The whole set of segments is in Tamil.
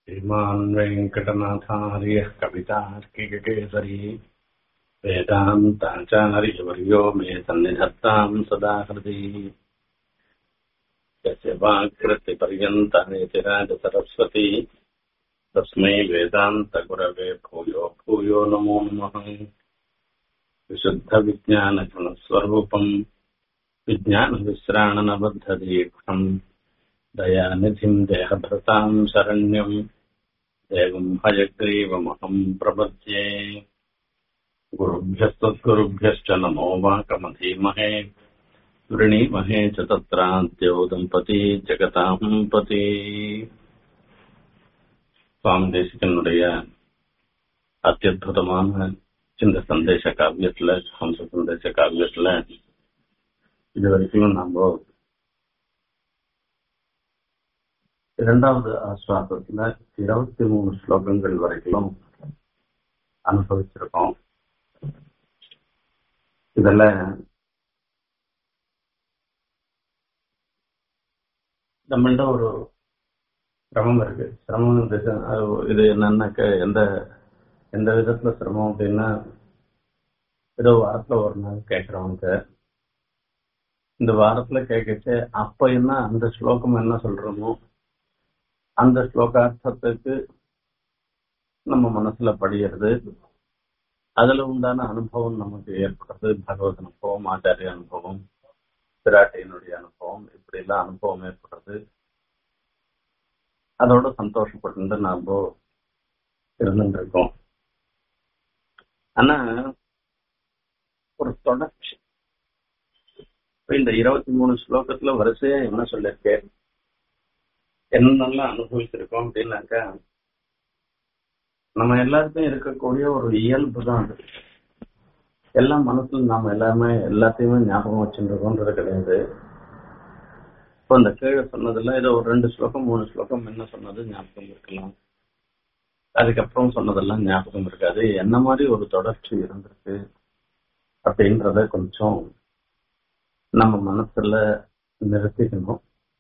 श्रीमान् वेङ्कटनाथार्यः कवितार्किककेसरी वेदान्ताचार्यवर्यो मे सन्निधत्ताम् सदा हृदि यस्य वाक्कृतिपर्यन्तायतिराजसरस्वती तस्मै वेदान्तगुरवे भूयो भूयो नमो नमः विशुद्धविज्ञानगुणस्वरूपम् विज्ञानविश्राणनबद्धदीक्षम् दयानिधिम् देहभृताम् शरण्यम् देवम् हयग्रीवमहम् प्रपद्ये गुरुभ्यस्तद्गुरुभ्यश्च नमो वाकमधीमहे वृणीमहे च तत्राद्यो दम्पती ஜெகதாம் பதி சுவாமி தேசிகனுடைய அத்தியுதமான இந்த சந்தேச காவியத்துல ஹம்ச சந்தேச காவியத்துல இது வரைக்கும் நம்ம இரண்டாவது ஆஸ்வாதத்துல இருபத்தி மூணு ஸ்லோகங்கள் வரைக்கும் அனுபவிச்சிருக்கோம் இதுல நம்மள்ட ஒரு சிரமம் இருக்கு சிரமம் இந்த- அது இது என்னன்னாக்க எந்த எந்த விதத்துல சிரமம் அப்படின்னா ஏதோ வாரத்துல ஒரு நாள் கேட்கறவங்க இந்த வாரத்துல கேட்கச்சு அப்ப என்ன அந்த ஸ்லோகம் என்ன சொல்றோமோ அந்த ஸ்லோகார்த்தத்துக்கு நம்ம மனசுல படியறது அதுல உண்டான அனுபவம் நமக்கு ஏற்படுறது பகவத் அனுபவம் ஆச்சாரிய அனுபவம் பிராட்டியினுடைய அனுபவம் இப்படி எல்லாம் அனுபவம் ஏற்படுறது அதோட சந்தோஷப்பட்டு நாம இருந்துட்டு இருக்கோம் ஆனா ஒரு தொடர்ச்சி இப்ப இந்த இருபத்தி மூணு ஸ்லோகத்துல வரிசையா என்ன சொல்லியிருக்கேன் என்னென்னலாம் அனுபவிச்சிருக்கோம் அப்படின்னாக்கா நம்ம எல்லாருக்கும் இருக்கக்கூடிய ஒரு இயல்பு தான் அது எல்லாம் மனசுல நாம எல்லாமே எல்லாத்தையுமே ஞாபகம் வச்சுருக்கோன்றது கிடையாது இப்போ இந்த கீழே சொன்னதுல ஏதோ ஒரு ரெண்டு ஸ்லோகம் மூணு ஸ்லோகம் என்ன சொன்னது ஞாபகம் இருக்கலாம் அதுக்கப்புறம் சொன்னதெல்லாம் ஞாபகம் இருக்காது என்ன மாதிரி ஒரு தொடர்ச்சி இருந்திருக்கு அப்படின்றத கொஞ்சம் நம்ம மனசுல நிறுத்திக்கணும்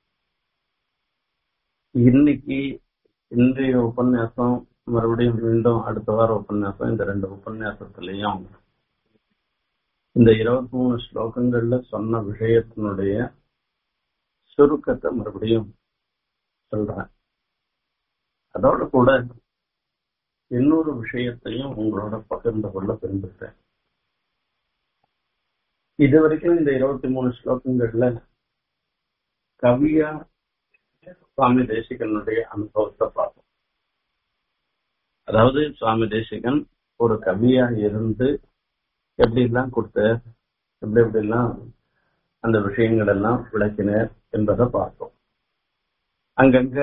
இன்னைக்கு இன்றைய உபன்யாசம் மறுபடியும் மீண்டும் அடுத்த வார உபன்யாசம் இந்த ரெண்டு உபன்யாசத்திலையும் இந்த இருபத்தி மூணு ஸ்லோகங்கள்ல சொன்ன விஷயத்தினுடைய சுருக்கத்தை மறுபடியும் சொல்றேன் அதோட கூட இன்னொரு விஷயத்தையும் உங்களோட பகிர்ந்து கொள்ள விரும்புகிறேன் இது வரைக்கும் இந்த இருபத்தி மூணு ஸ்லோகங்கள்ல கவியா சுவாமி தேசிகனுடைய அனுபவத்தை பார்த்தோம் அதாவது சுவாமி தேசிகன் ஒரு கவியா இருந்து எப்படி எல்லாம் கொடுத்தார் எப்படி எப்படி எல்லாம் அந்த விஷயங்கள் எல்லாம் விளக்கினர் என்பதை பார்த்தோம் அங்கங்க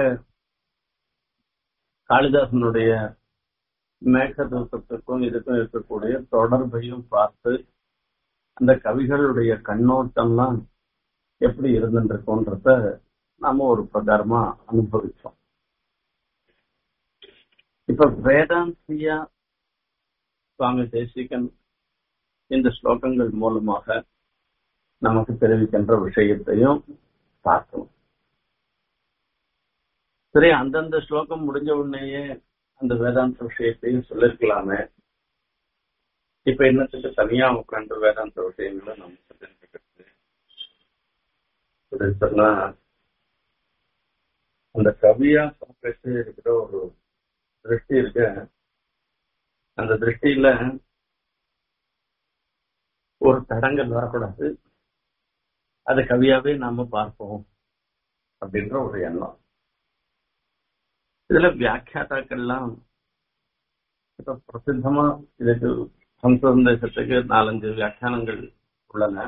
காளிதாசனுடைய மேகதூசத்துக்கும் இதுக்கும் இருக்கக்கூடிய தொடர்பையும் பார்த்து அந்த கவிகளுடைய கண்ணோட்டம்லாம் எப்படி இருந்துருக்கோன்றத நாம ஒரு பிரகாரமா அனுபவிச்சோம் இப்ப வேதாந்தியா சுவாமி தேசிகன் இந்த ஸ்லோகங்கள் மூலமாக நமக்கு தெரிவிக்கின்ற விஷயத்தையும் பார்க்கணும் சரி அந்தந்த ஸ்லோகம் முடிஞ்ச உடனேயே அந்த வேதாந்த விஷயத்தையும் சொல்லிருக்கலாமே இப்ப என்னத்துக்கு தனியா உட்காந்து வேதாந்த விஷயங்களை நம்ம தெரிஞ்சுக்கிறது அப்படின்னு சொன்னா அந்த கவியா பேசி இருக்கிற ஒரு திருஷ்டி இருக்கு அந்த திருஷ்டியில ஒரு தடங்கள் வரக்கூடாது அது கவியாவே நாம பார்ப்போம் அப்படின்ற ஒரு எண்ணம் இதுல வியாக்கியாதாக்கள்லாம் இப்ப பிரசித்தமா இதுக்கு சம்சந்தேசத்துக்கு நாலஞ்சு வியாக்கியானங்கள் உள்ளன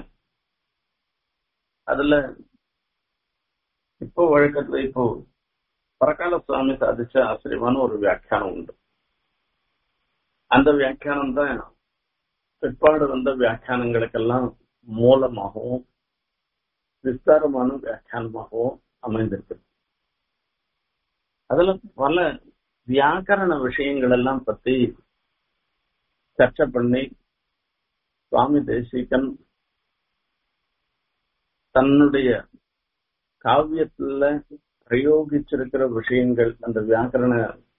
அதுல இப்போ வழக்கத்துல இப்போ பரகால சுவாமி சாதிச்ச ஆச்சரியமான ஒரு வியாக்கியானம் உண்டு அந்த வியாக்கியானம் தான் பிற்பாடு வந்த வியாக்கியானங்களுக்கெல்லாம் மூலமாகவும் விஸ்தாரமான வியாக்கியானமாகவும் அமைந்திருக்கு அதுல பல வியாக்கரண விஷயங்கள் எல்லாம் பத்தி சர்ச்சை பண்ணி சுவாமி தேசிகன் தன்னுடைய காவியத்துல பிரயோகிச்சிருக்கிற விஷயங்கள் அந்த வியாக்கரண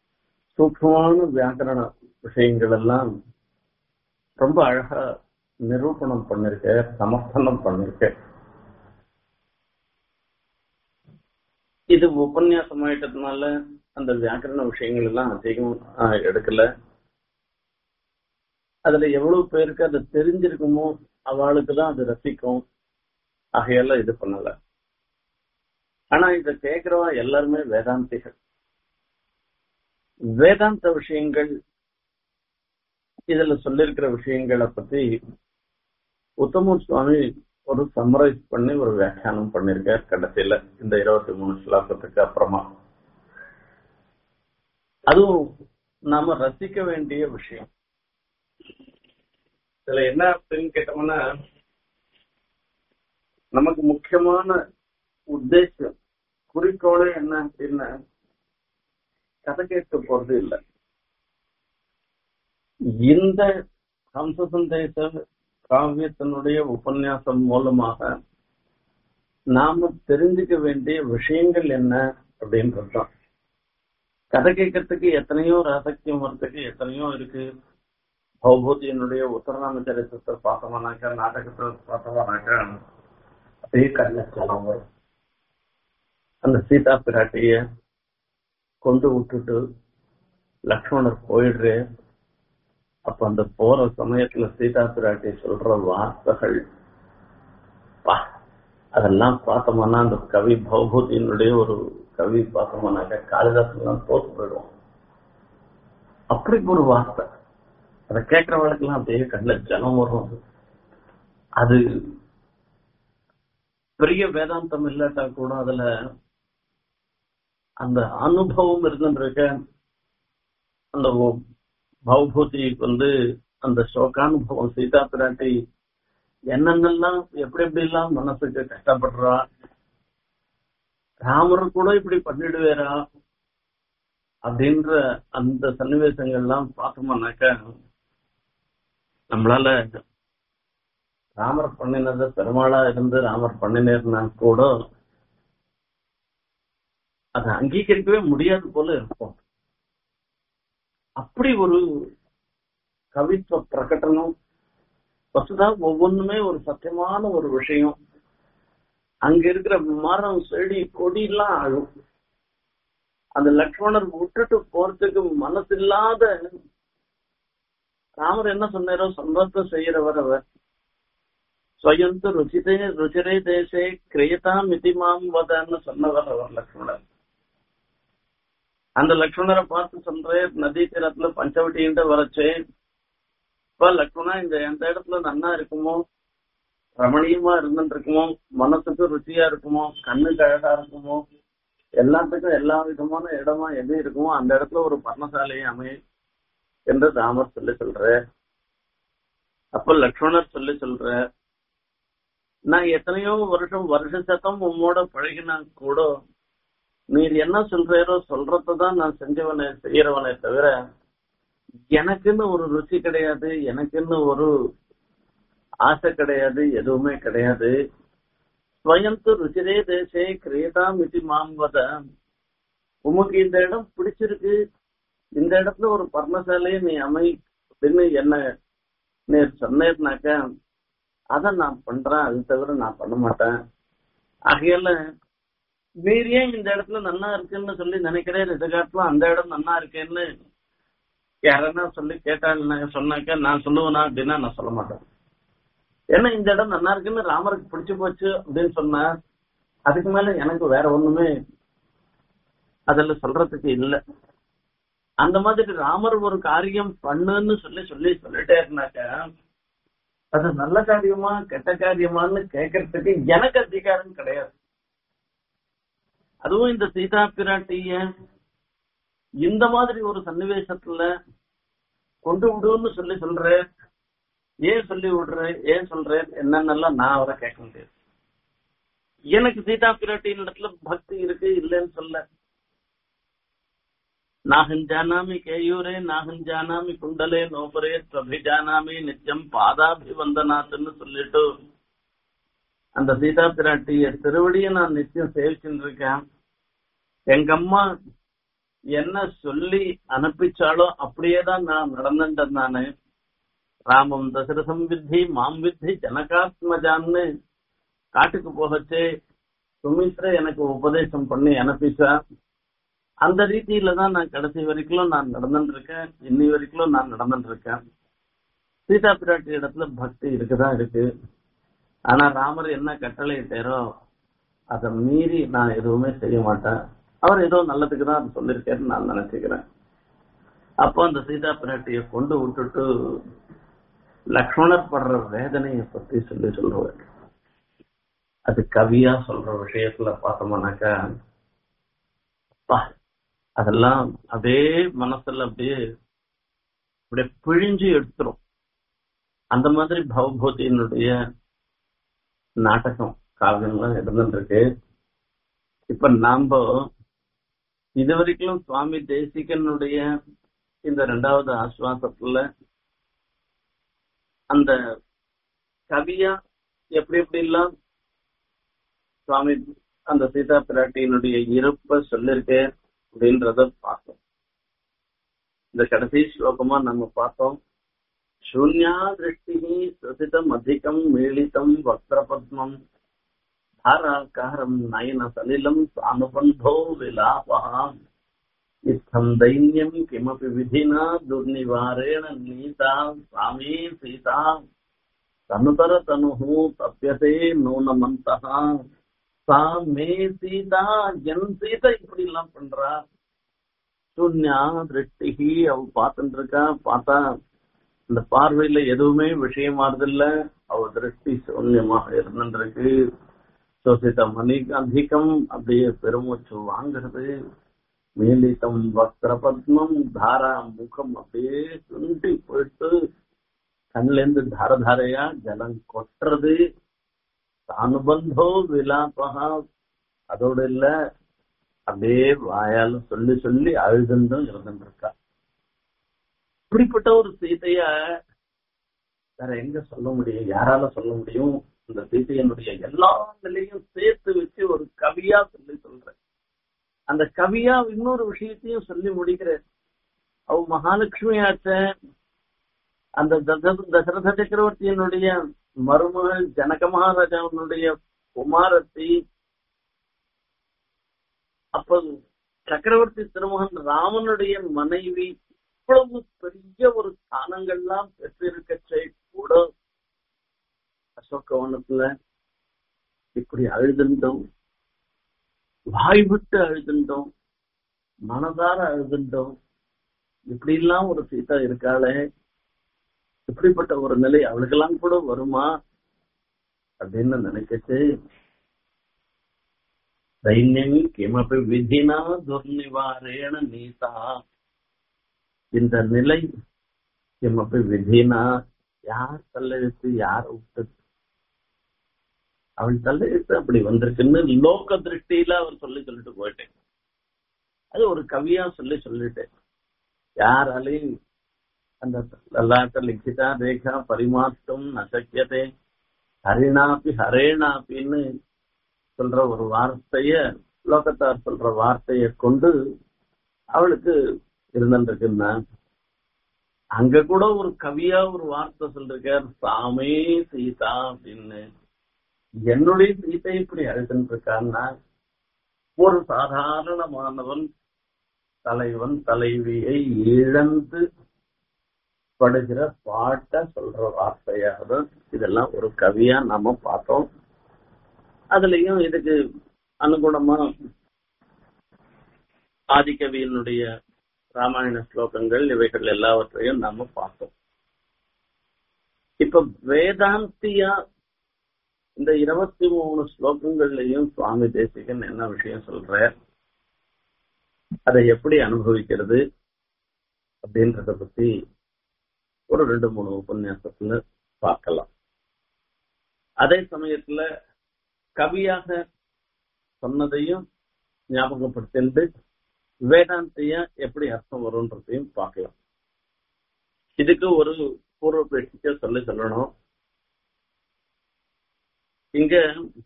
சூக்மமான வியாக்கரண விஷயங்கள் எல்லாம் ரொம்ப அழகா நிரூபணம் பண்ணிருக்க சமர்ப்பணம் பண்ணிருக்க இது உபன்யாசம் ஆயிட்டதுனால அந்த வியாக்கரண விஷயங்கள் எல்லாம் அதிகம் ஆஹ், எடுக்கல அதுல எவ்வளவு பேருக்கு அது தெரிஞ்சிருக்குமோ அவளுக்கு தான் அது ரசிக்கும் ஆகையால இது பண்ணல ஆனா இத கேக்குறவா எல்லாருமே வேதாந்திகள் வேதாந்த விஷயங்கள் இதுல சொல்லிருக்கிற விஷயங்களை பத்தி உத்தம சுவாமி ஒரு சம்மரைஸ் பண்ணி ஒரு வியாக்கியானம் பண்ணிருக்கார் கடைசியில இந்த இருபத்தி மூணு ஸ்லோகத்துக்கு அப்புறமா அதுவும் நாம ரசிக்க வேண்டிய விஷயம் இதுல என்ன அப்படின்னு கேட்டோம்னா நமக்கு முக்கியமான உத்தேசம் குறிக்கோளே என்ன அப்படின்னா கதை கேட்க போறது இல்லை இந்த ஹம்ச சந்தேச காவியத்தினுடைய உபன்யாசம் மூலமாக நாம தெரிஞ்சுக்க வேண்டிய விஷயங்கள் என்ன அப்படின்றதுதான் கதை கேட்கறதுக்கு எத்தனையோ ரகசியம் வரத்துக்கு எத்தனையோ இருக்கு பௌபூதியனுடைய உத்தரநாம சரித்திரத்தை பார்த்தோம்னாக்கா நாடகத்தை பார்த்தோம்னாக்கா அப்படியே கண்ண ஜலம் வரும் அந்த சீதா பிராட்டிய கொண்டு விட்டுட்டு லக்ஷ்மணர் போயிடுறே அப்ப அந்த போற சமயத்துல சீதா பிராட்டி சொல்ற வார்த்தைகள் பா அதெல்லாம் பார்த்தோம்னா அந்த கவி பௌபூதியினுடைய ஒரு கவி பார்த்தோம்னாக்கா காளிதாசன் எல்லாம் தோத்து போயிடுவோம் அப்படி ஒரு வார்த்தை அதை கேட்கறவளுக்கெல்லாம் அப்படியே கண்ணில் ஜலம் வரும் அது. அது பெரிய வேதாந்தம் இல்லாட்டா கூட அதுல அந்த அனுபவம் இருந்துருக்க அந்த ஒ- பௌபூதி வந்து அந்த சோகானுபவம் சீதா பிராட்டி என்னென்னலாம் எப்படி எப்படி எல்லாம் மனசுக்கு கஷ்டப்படுறா ராமர் கூட இப்படி பண்ணிடுவேரா அப்படின்ற அந்த சன்னிவேசங்கள்லாம் பார்த்தோம்னாக்கா நம்மளால ராமர் பண்ணினது பெருமாளா இருந்து ராமர் பண்ணினேர்னா கூட அதை அங்கீகரிக்கவே முடியாது போல இருக்கும் அப்படி ஒரு கவித்துவ பிரகடனம் வசுதா ஒவ்வொன்றுமே ஒரு சத்தியமான ஒரு விஷயம் அங்க இருக்கிற மரம் செடி கொடி எல்லாம் அழும் அந்த லக்ஷ்மணர் விட்டுட்டு போறதுக்கு மனசு இல்லாத ராமர் என்ன சொன்னாரோ சொந்தத்தை செய்யறவர் அவர் ஸ்வயந்து ருச்சிதே ருச்சிரே தேசே கிரியதாம் மிதிமாம் வதன்னு சொன்னவர் அவர் லக்ஷ்மணர் அந்த லக்ஷ்மணரை பார்த்து சொல்றேன் நதி தீரத்துல பஞ்சவட்டின்ட்டு வரச்சே இப்ப லக்ஷ்மணா இந்த எந்த இடத்துல நன்னா இருக்குமோ ரமணீயமா இருந்துட்டு இருக்குமோ மனசுக்கு ருச்சியா இருக்குமோ கண்ணுக்கு அழகா இருக்குமோ எல்லாத்துக்கும் எல்லா விதமான இடமா எது இருக்குமோ அந்த இடத்துல ஒரு பர்ணசாலையை அமை என்று ராமர் சொல்லி சொல்ற அப்ப லக்ஷ்மணர் சொல்லி சொல்ற நான் எத்தனையோ வருஷம் வருஷ சத்தம் உம்மோட பழகினா கூட நீர் என்ன சொல்றீரோ சொல்றதான் நான் செஞ்சவனை செய்யறவனே தவிர எனக்குன்னு ஒரு ருச்சி கிடையாது எனக்குன்னு ஒரு ஆசை கிடையாது எதுவுமே கிடையாது ஸ்வயந்து ருச்சிரே தேசே கிரியதாம் இது மாம்பத உமக்கு இந்த இடம் பிடிச்சிருக்கு இந்த இடத்துல ஒரு பர்ணசாலையை நீ அமை அப்படின்னு என்ன நீ சொன்னேன்னாக்க அதை நான் பண்றேன் அது தவிர நான் பண்ண மாட்டேன் ஆகையால வேற ஏன் இந்த இடத்துல நல்லா இருக்குன்னு சொல்லி நினைக்கிறேன் இதை காட்டிலும் அந்த இடம் நல்லா இருக்கேன்னு யாரன்னா சொல்லி கேட்டாங்க சொன்னாக்க நான் சொல்லுவேனா அப்படின்னா நான் சொல்ல மாட்டேன் ஏன்னா இந்த இடம் நல்லா இருக்குன்னு ராமருக்கு பிடிச்சு போச்சு அப்படின்னு சொன்னா அதுக்கு மேல எனக்கு வேற ஒண்ணுமே அதுல சொல்றதுக்கு இல்ல அந்த மாதிரி ராமர் ஒரு காரியம் பண்ணுன்னு சொல்லி சொல்லி சொல்லிட்டே இருந்தாக்க அது நல்ல காரியமா கெட்ட காரியமான்னு கேட்கறதுக்கு எனக்கு அதிகாரம் கிடையாது அதுவும் இந்த சீதா பிராட்டிய இந்த மாதிரி ஒரு சன்னிவேசத்துல கொண்டு விடுன்னு சொல்லி சொல்றேன் ஏன் சொல்லி விடுறேன் ஏன் சொல்றேன் என்னன்னெல்லாம் நான் அவரை கேட்க முடியாது எனக்கு சீதா பிராட்டியின் இடத்துல பக்தி இருக்கு இல்லைன்னு சொல்ல நாகன் ஜானாமி கேயூரே நாகன் ஜானாமி குண்டலே நோபரே பிரபிஜானாமி நித்தியம் பாதாபிவந்தனாத்னு சொல்லிட்டு அந்த சீதா பிராட்டிய திருவடியை நான் நித்தியம் சேவிச்சுட்டு இருக்கேன் எங்க அம்மா என்ன சொல்லி அனுப்பிச்சாலோ அப்படியேதான் நான் நடந்துட்டேன் நானு ராமம் தசரதம் வித்தி மாம் வித்தி ஜனகாத்மஜான்னு காட்டுக்கு போகச்சே சுமித்ர எனக்கு உபதேசம் பண்ணி அனுப்பிச்சா அந்த ரீதியில தான் நான் கடைசி வரைக்கும் நான் நடந்துட்டு இருக்கேன் இன்னி வரைக்கும் நான் நடந்துட்டு இருக்கேன் சீதா பிராட்டி இடத்துல பக்தி இருக்குதான் இருக்கு ஆனா ராமர் என்ன கட்டளை இட்டாரோ அதை மீறி நான் எதுவுமே செய்ய மாட்டேன் அவர் ஏதோ நல்லதுக்கு தான் அது சொல்லியிருக்காருன்னு நான் நினைச்சுக்கிறேன் அப்போ அந்த சீதா பிராட்டியை கொண்டு விட்டுட்டு லக்ஷ்மணர் படுற வேதனையை பத்தி சொல்லி சொல்லுவார் அது கவியா சொல்ற விஷயத்துல பார்த்தோம்னாக்கா அப்பா அதெல்லாம் அப்படியே மனசுல அப்படியே அப்படியே பிழிஞ்சு எடுத்துரும் அந்த மாதிரி பவபூதியினுடைய நாடகம் காவியம்லாம் இருந்துருக்கு இப்ப நாம இது வரைக்கும் சுவாமி தேசிகனுடைய இந்த ரெண்டாவது ஆஸ்வாசத்துல அந்த கவியா எப்படி எப்படி எல்லாம் சுவாமி அந்த சீதா பிராட்டியினுடைய இருப்ப சொல்லிருக்கேன் அப்படின்றத பார்த்தோம் இந்த கடைசி ஸ்லோகமா நம்ம பார்த்தோம் சூன்யா திருஷ்டி சுசிதம் அதிகம் மீளிதம் வக்ரபத்மம் தாராகாரம் நயன சலிலம் சானுபந்தோ விலாபகாம் இத்தம் தைன்யம் கிமபி விதினா துர்நிவாரேண நீதா சாமே சீதா தனுதர தனுஹு தப்பியதே நூனமந்தகா சா மே சீதா என் சீதா இப்படி எல்லாம் பண்றா சூன்யா திருஷ்டிகி அவ பார்த்துட்டு இருக்கா பார்த்தா இந்த பார்வையில எதுவுமே விஷயமாறதில்ல அவ திருஷ்டி சூன்யமாக இருந்துருக்கு சோசிதம் மணி அதிகம் அப்படியே பெருமூச்சு வாங்குறது மீலிதம் வக்ரபத்மம் தாரா முகம் அப்படியே சுண்டி போயிட்டு கண்ல இருந்து தார தாரையா ஜலம் கொட்டுறது அனுபந்தோ விலாபகா அதோட இல்ல அப்படியே வாயால சொல்லி சொல்லி அழுதுண்டும் இருந்துட்டு இருக்கா இப்படிப்பட்ட ஒரு சீதைய வேற எங்க சொல்ல முடியும் யாரால சொல்ல முடியும் இந்த சீதையனுடைய எல்லா நிலையும் சேர்த்து வச்சு ஒரு கவியா சொல்லி சொல்றேன் அந்த கவியா இன்னொரு விஷயத்தையும் சொல்லி முடிக்கிறேன் அவ மகாலட்சுமி ஆச்ச அந்த தச- தசரத சக்கரவர்த்தியினுடைய மருமகள் ஜனக மகாராஜாவினுடைய குமாரத்தி அப்போ சக்கரவர்த்தி திருமகன் ராமனுடைய மனைவி இவ்வளவு பெரிய ஒரு ஸ்தானங்கள்லாம் பெற்றிருக்கச்சே கூட அசோகவனத்துல இப்படி அழுதுண்டோம் வாய் விட்டு அழுதுண்டோம் மனதார அழுதுண்டோம் இப்படி எல்லாம் ஒரு சீதா இருக்காளே இப்படிப்பட்ட ஒரு நிலை அவளுக்கெல்லாம் கூட வருமா அப்படின்னு நினைக்கச்சு தைன்யம் கிமபி விதினா துர்நிவாரேண நீதா இந்த நிலை கிமபி விதினா யார் தள்ளெழுத்து யார் விட்டது அவள் தள்ளெழுத்து அப்படி வந்திருக்குன்னு லோக திருஷ்டியில அவர் சொல்லி சொல்லிட்டு போயிட்டேன் அது ஒரு கவியா சொல்லி சொல்லிட்டேன் யாராலையும் அந்த லலாட்ட லிখিதா ரேகா பரிமாற்றம் நசக்கியதே ஹரிணாப்பி ஹரேணாப்பின்னு சொல்ற ஒரு வார்த்தைய லோகத்தார் சொல்ற வார்த்தைய கொண்டு அவளுக்கு இருந்துருக்குன்னா அங்க கூட ஒரு கவியா ஒரு வார்த்தை சொல்லிருக்கார் சாமே சீதா அப்படின்னு என்னுடைய சீதை இப்படி அழுதுன்னு இருக்கான்னா ஒரு சாதாரணமானவன் தலைவன் தலைவியை இழந்து படுகிற பாட்ட சொல்ற வார்த்தையாக இதெல்லாம் ஒரு கவியா நாம பார்த்தோம் அதுலயும் இதுக்கு அனுகுணமா ஆதிகவியினுடைய ராமாயண ஸ்லோகங்கள் இவைகள் எல்லாவற்றையும் நாம பார்த்தோம் இப்ப வேதாந்தியா இந்த இருபத்தி மூணு ஸ்லோகங்கள்லயும் சுவாமி தேசிகன் என்ன விஷயம் சொல்ற அதை எப்படி அனுபவிக்கிறது அப்படின்றத பத்தி ஒரு ரெண்டு மூணு உபன்யாசத்துல பார்க்கலாம் அதே சமயத்துல கவியாக சொன்னதையும் ஞாபகப்படுத்திட்டு வேதாந்தியா எப்படி அர்த்தம் வரும்ன்றதையும் பார்க்கலாம் இதுக்கு ஒரு பூர்வ பேட்சிக்க சொல்லி சொல்லணும் இங்க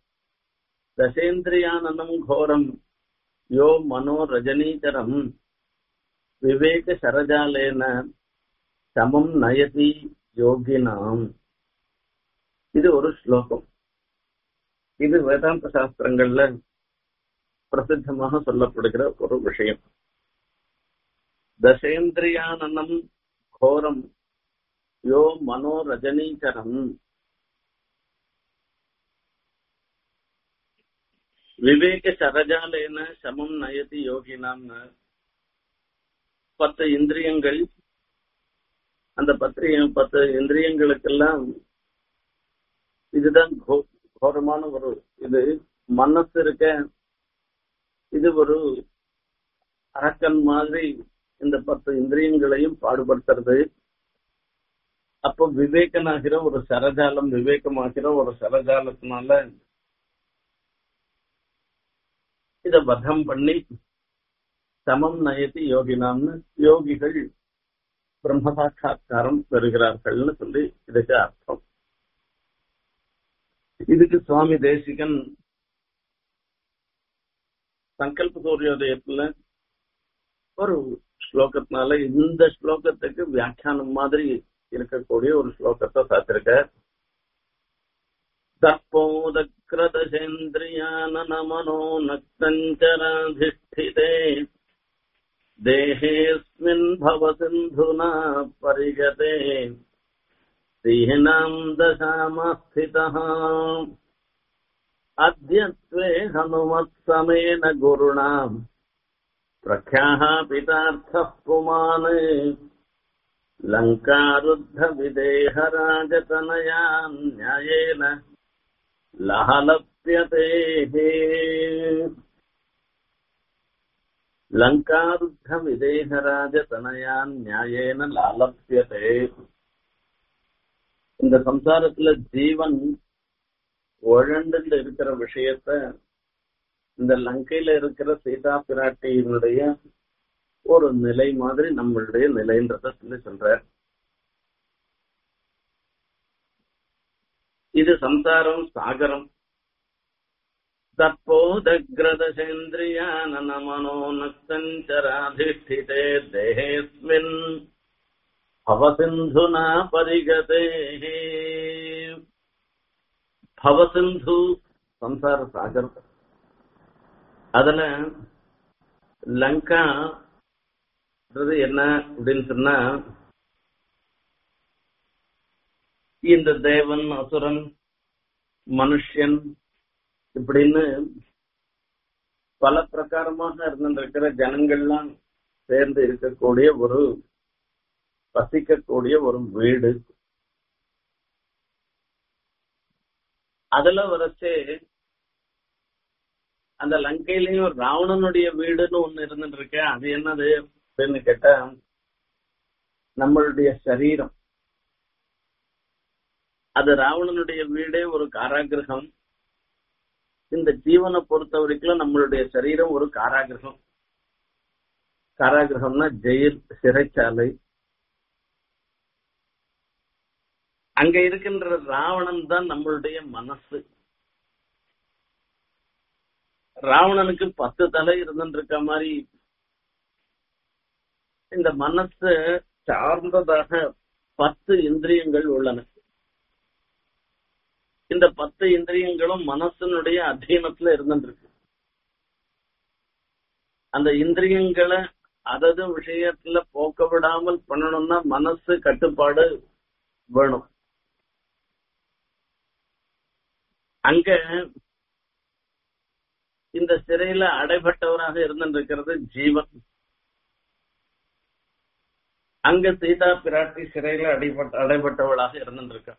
தசேந்திரியானந்தம் கோரம் யோ மனோ ரஜனீச்சரம் விவேக சரஜாலேன சமம் நயதி யோகினாம் இது ஒரு ஸ்லோகம் இது வேதாந்த சாஸ்திரங்கள்ல பிரசித்தமாக சொல்லப்படுகிற ஒரு விஷயம் தசேந்திரியானனம் கோரம் யோ மனோரஜனீகரம் விவேக சரஜாலேன சமம் நயதி யோகினாம்னு பத்து இந்திரியங்கள் அந்த பத்து பத்து இந்திரியங்களுக்கெல்லாம் இதுதான் கோ- கோரமான ஒரு இது மனசு இருக்க இது ஒரு அரக்கன் மாதிரி இந்த பத்து இந்திரியங்களையும் பாடுபடுத்துறது அப்போ விவேகனாகிற ஒரு சரஜாலம் விவேகமாகிற ஒரு சரஜாலத்தினால இத வதம் பண்ணி சமம் நயதி யோகினாம்னு யோகிகள் பிரம்ம சாட்சா்காரம் பெறுகிறார்கள்னு சொல்லி இதுக்கு அர்த்தம் இதுக்கு சுவாமி தேசிகன் சங்கல்ப சூரியோதயத்துல ஒரு ஸ்லோகத்தினால இந்த ஸ்லோகத்துக்கு வியாக்கியானம் மாதிரி இருக்கக்கூடிய ஒரு ஸ்லோகத்தை சாத்திருக்க தற்போதக்ரதசேந்திரியானமனோ நக்தஞ்சராதிஷ்டிதே தேஹேஸ்மின் பவசிந்துனா பரிகதே दीनाम् दशामस्थितः अद्यत्वे हनुमत्समेन गुरुणाम् प्रख्याः पितार्थः पुमान् लङ्कारुद्धविदेहराजतनया न्यायेन लहलप्यतेः लङ्कारुद्धविदेहराजतनया न्यायेन लालप्यते இந்த சம்சாரத்துல ஜீவன் உழண்டு இருக்கிற விஷயத்த இந்த லங்கையில இருக்கிற சீதா பிராட்டியினுடைய ஒரு நிலை மாதிரி நம்மளுடைய நிலைன்றத சொல்லி சொல்ற இது சம்சாரம் சாகரம் தற்போதக்ரதசேந்திரியானமனோ நக்தஞ்சராதிஷ்டிதே தேஹேஸ்மின் பவசிந்துனா பரிகதே பவசிந்து சம்சார சாகர் அதுல லங்கா என்ன அப்படின்னு சொன்னா இந்த தேவன் அசுரன் மனுஷன் இப்படின்னு பல பிரகாரமாக இருந்திருக்கிற ஜனங்கள்லாம் சேர்ந்து இருக்கக்கூடிய ஒரு வசிக்கக்கூடிய ஒரு வீடு அதுல வரைச்சு அந்த லங்கையிலயும் ராவணனுடைய வீடுன்னு ஒண்ணு இருந்துட்டு இருக்கு அது என்னது அப்படின்னு கேட்டா நம்மளுடைய சரீரம் அது ராவணனுடைய வீடே ஒரு காராகிரகம் இந்த ஜீவனை பொறுத்த வரைக்கும் நம்மளுடைய சரீரம் ஒரு காராகிரகம் காராகிரகம்னா ஜெயில் சிறைச்சாலை அங்க இருக்கின்ற ராவணன் தான் நம்மளுடைய மனசு ராவணனுக்கு பத்து தலை இருந்துட்டு இருக்க மாதிரி இந்த மனசு சார்ந்ததாக பத்து இந்திரியங்கள் உள்ளன இந்த பத்து இந்திரியங்களும் மனசனுடைய அധീனத்துல இருந்துட்டு இருக்கு அந்த இந்திரியங்களை அதது விஷயத்துல போக்க விடாமல் பண்ணணும்னா மனசு கட்டுப்பாடு வேணும் அங்க இந்த சிறையில அடைபட்டவராக இருந்திருக்கிறது ஜீவன் அங்க சீதா பிராட்டி சிறையில அடைபட்ட அடைபட்டவளாக இருந்திருக்க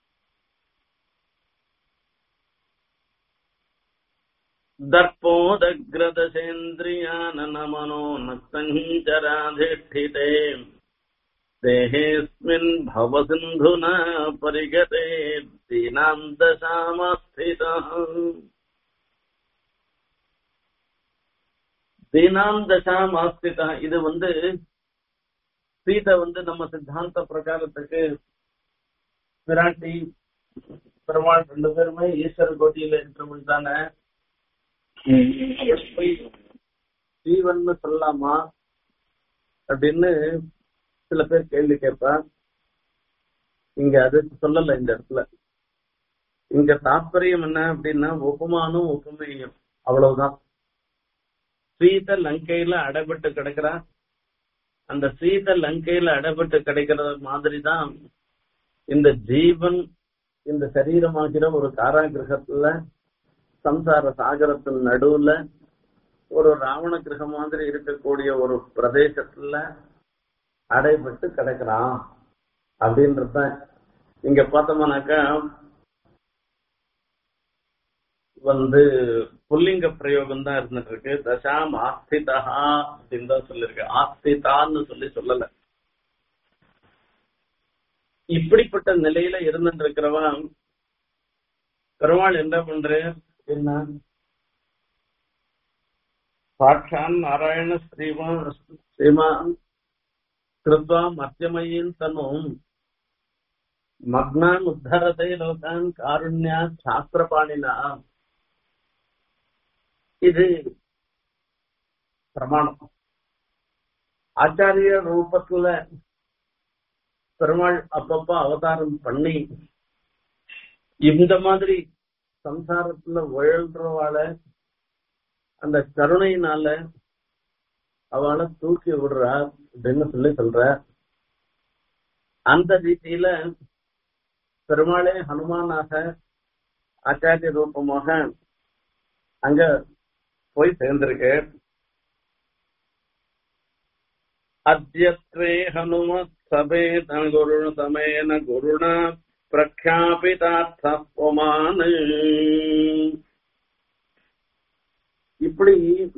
दर्पोदग्रदशेन्द्रियाननमनो नक्तञ्चराधिष्ठिते देहेऽस्मिन् भवसिन्धुना परिगते दीनाम् दशामस्थितः தீனாம் தசாம் ஆஸ்திதா இது வந்து சீதை வந்து நம்ம சித்தாந்த பிரகாரத்துக்கு பிராட்டி பெருமாள் ரெண்டு பேருமே ஈஸ்வர கோட்டியில இருக்கிறவங்க தானே ஜீவன் சொல்லலாமா அப்படின்னு சில பேர் கேள்வி கேட்பா இங்க அது சொல்லல இந்த இடத்துல இங்க தாற்பயம் என்ன அப்படின்னா உபமானம் உபமேயம் அவ்வளவுதான் சீத லங்கையில அடைபட்டு கிடக்குறா அந்த சீத லங்கையில அடைபட்டு கிடைக்கிறது மாதிரி தான் இந்த ஜீவன் இந்த சரீரமாகிற ஒரு காராகிரகத்துல சம்சார சாகரத்தின் நடுவுல ஒரு ராவண கிரகம் மாதிரி இருக்கக்கூடிய ஒரு பிரதேசத்துல அடைபட்டு கிடக்குறான் அப்படின்றத இங்க பார்த்தோம்னாக்கா வந்து புல்லிங்க பிரயோகம் தான் இருந்துட்டு இருக்கு தசாம் ஆஸ்திதா அப்படின்னு தான் சொல்லிருக்கு ஆஸ்திதான்னு சொல்லி சொல்லல இப்படிப்பட்ட நிலையில இருந்துட்டு இருக்கிறவன் பெருமாள் என்ன பண்ற என்ன சாட்சான் நாராயண ஸ்ரீமா ஸ்ரீமான் கிருத்வா மத்தியமயின் தனும் மக்னான் உத்தரத்தை லோகான் காருண்யா சாஸ்திரபாணினா இது பிரமாணம் ஆச்சாரிய ரூபத்துல பெருமாள் அப்பப்ப அவதாரம் பண்ணி இந்த மாதிரி சம்சாரத்துல உழல்றவாள அந்த கருணையினால அவளை தூக்கி விடுறா அப்படின்னு சொல்லி சொல்ற அந்த ரீதியில பெருமாளே ஹனுமானாக ஆச்சாரிய ரூபமாக அங்க போய் சேர்ந்திருக்கு அத்தியத்வே ஹனுமத் சபேத குரு சமேன குருணா பிரக்யாபிதார்த்தமான் இப்படி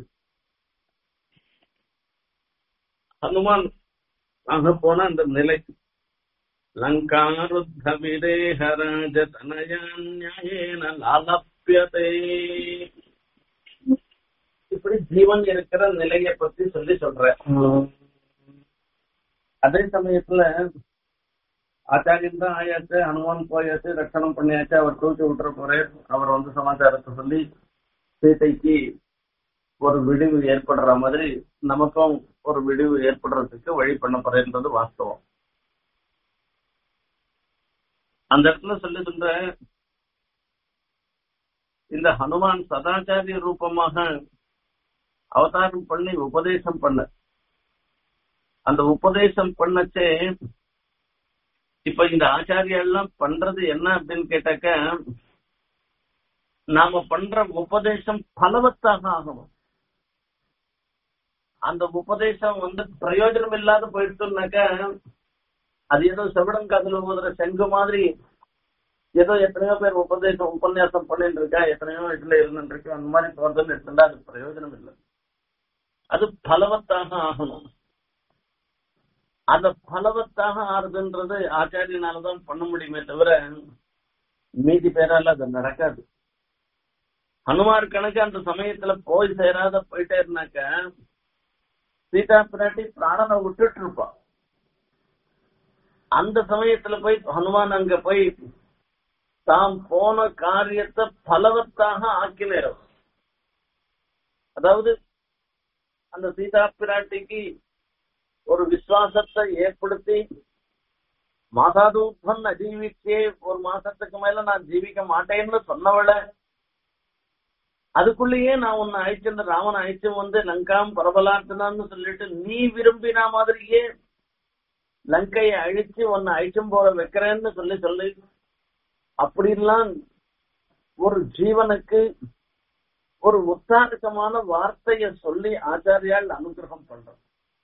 ஹனுமான் அங்க போன அந்த நிலை லங்காருத்த விதேகராஜ தனயான்யேன லாலப்பியதே இப்படி ஜீவன் இருக்கிற நிலைய பத்தி சொல்லி சொல்ற அதே சமயத்துல ஆச்சாரியன் தான் ஆயாச்சு ஹனுமான் போயாச்சு ரட்சணம் பண்ணியாச்சு அவர் தூக்கி விட்டுற போறார் அவர் வந்து சமாச்சாரத்தை சொல்லி சீதைக்கு ஒரு விடிவு ஏற்படுற மாதிரி நமக்கும் ஒரு விடிவு ஏற்படுறதுக்கு வழி பண்ண போறேன்றது வாஸ்தவம் அந்த இடத்துல சொல்லி சொல்ற இந்த ஹனுமான் சதாச்சாரிய ரூபமாக அவதாரம் பண்ணி உபதேசம் பண்ண அந்த உபதேசம் பண்ணச்சே இப்ப இந்த ஆச்சாரியா எல்லாம் பண்றது என்ன அப்படின்னு கேட்டாக்க நாம பண்ற உபதேசம் பலவத்தாக ஆகணும் அந்த உபதேசம் வந்து பிரயோஜனம் இல்லாத போயிடுச்சுனாக்க அது ஏதோ செவிடம் காதுல ஊதுற செங்கு மாதிரி ஏதோ எத்தனையோ பேர் உபதேசம் உபன்யாசம் பண்ணிட்டு இருக்கா எத்தனையோ இடத்துல இருந்துட்டு இருக்கு அந்த மாதிரி போறதுன்னு எடுத்துட்டா அது பிரயோஜனம் இல்லை அது பலவத்தாக ஆகணும் அந்த பலவத்தாக ஆறுதுன்றது ஆச்சாரியனாலதான் பண்ண முடியுமே தவிர மீதி பேரால அது நடக்காது ஹனுமார் கணக்கு அந்த சமயத்துல போய் சேராத போயிட்டே இருந்தாக்க சீதா பிராட்டி பிராணனை விட்டுட்டு இருப்பா அந்த சமயத்துல போய் ஹனுமான் அங்க போய் தாம் போன காரியத்தை பலவத்தாக ஆக்கினர் அதாவது அந்த சீதா பிராட்டிக்கு ஒரு விசுவாசத்தை ஏற்படுத்தி மாசாதூபன் அஜீவிச்சே ஒரு மாசத்துக்கு மேல நான் ஜீவிக்க மாட்டேன்னு சொன்னவள அதுக்குள்ளேயே நான் உன்னை அழைச்சிருந்த ராமன் அழைச்சு வந்து லங்காம் பரபலாத்தினான்னு சொல்லிட்டு நீ விரும்பின மாதிரியே லங்கையை அழிச்சு உன்னை அழிச்சும் போற வைக்கிறேன்னு சொல்லி சொல்லி அப்படிலாம் ஒரு ஜீவனுக்கு ஒரு உத்தாரகமான வார்த்தைய சொல்லி ஆச்சாரியால் அனுகிரகம் பண்றோம்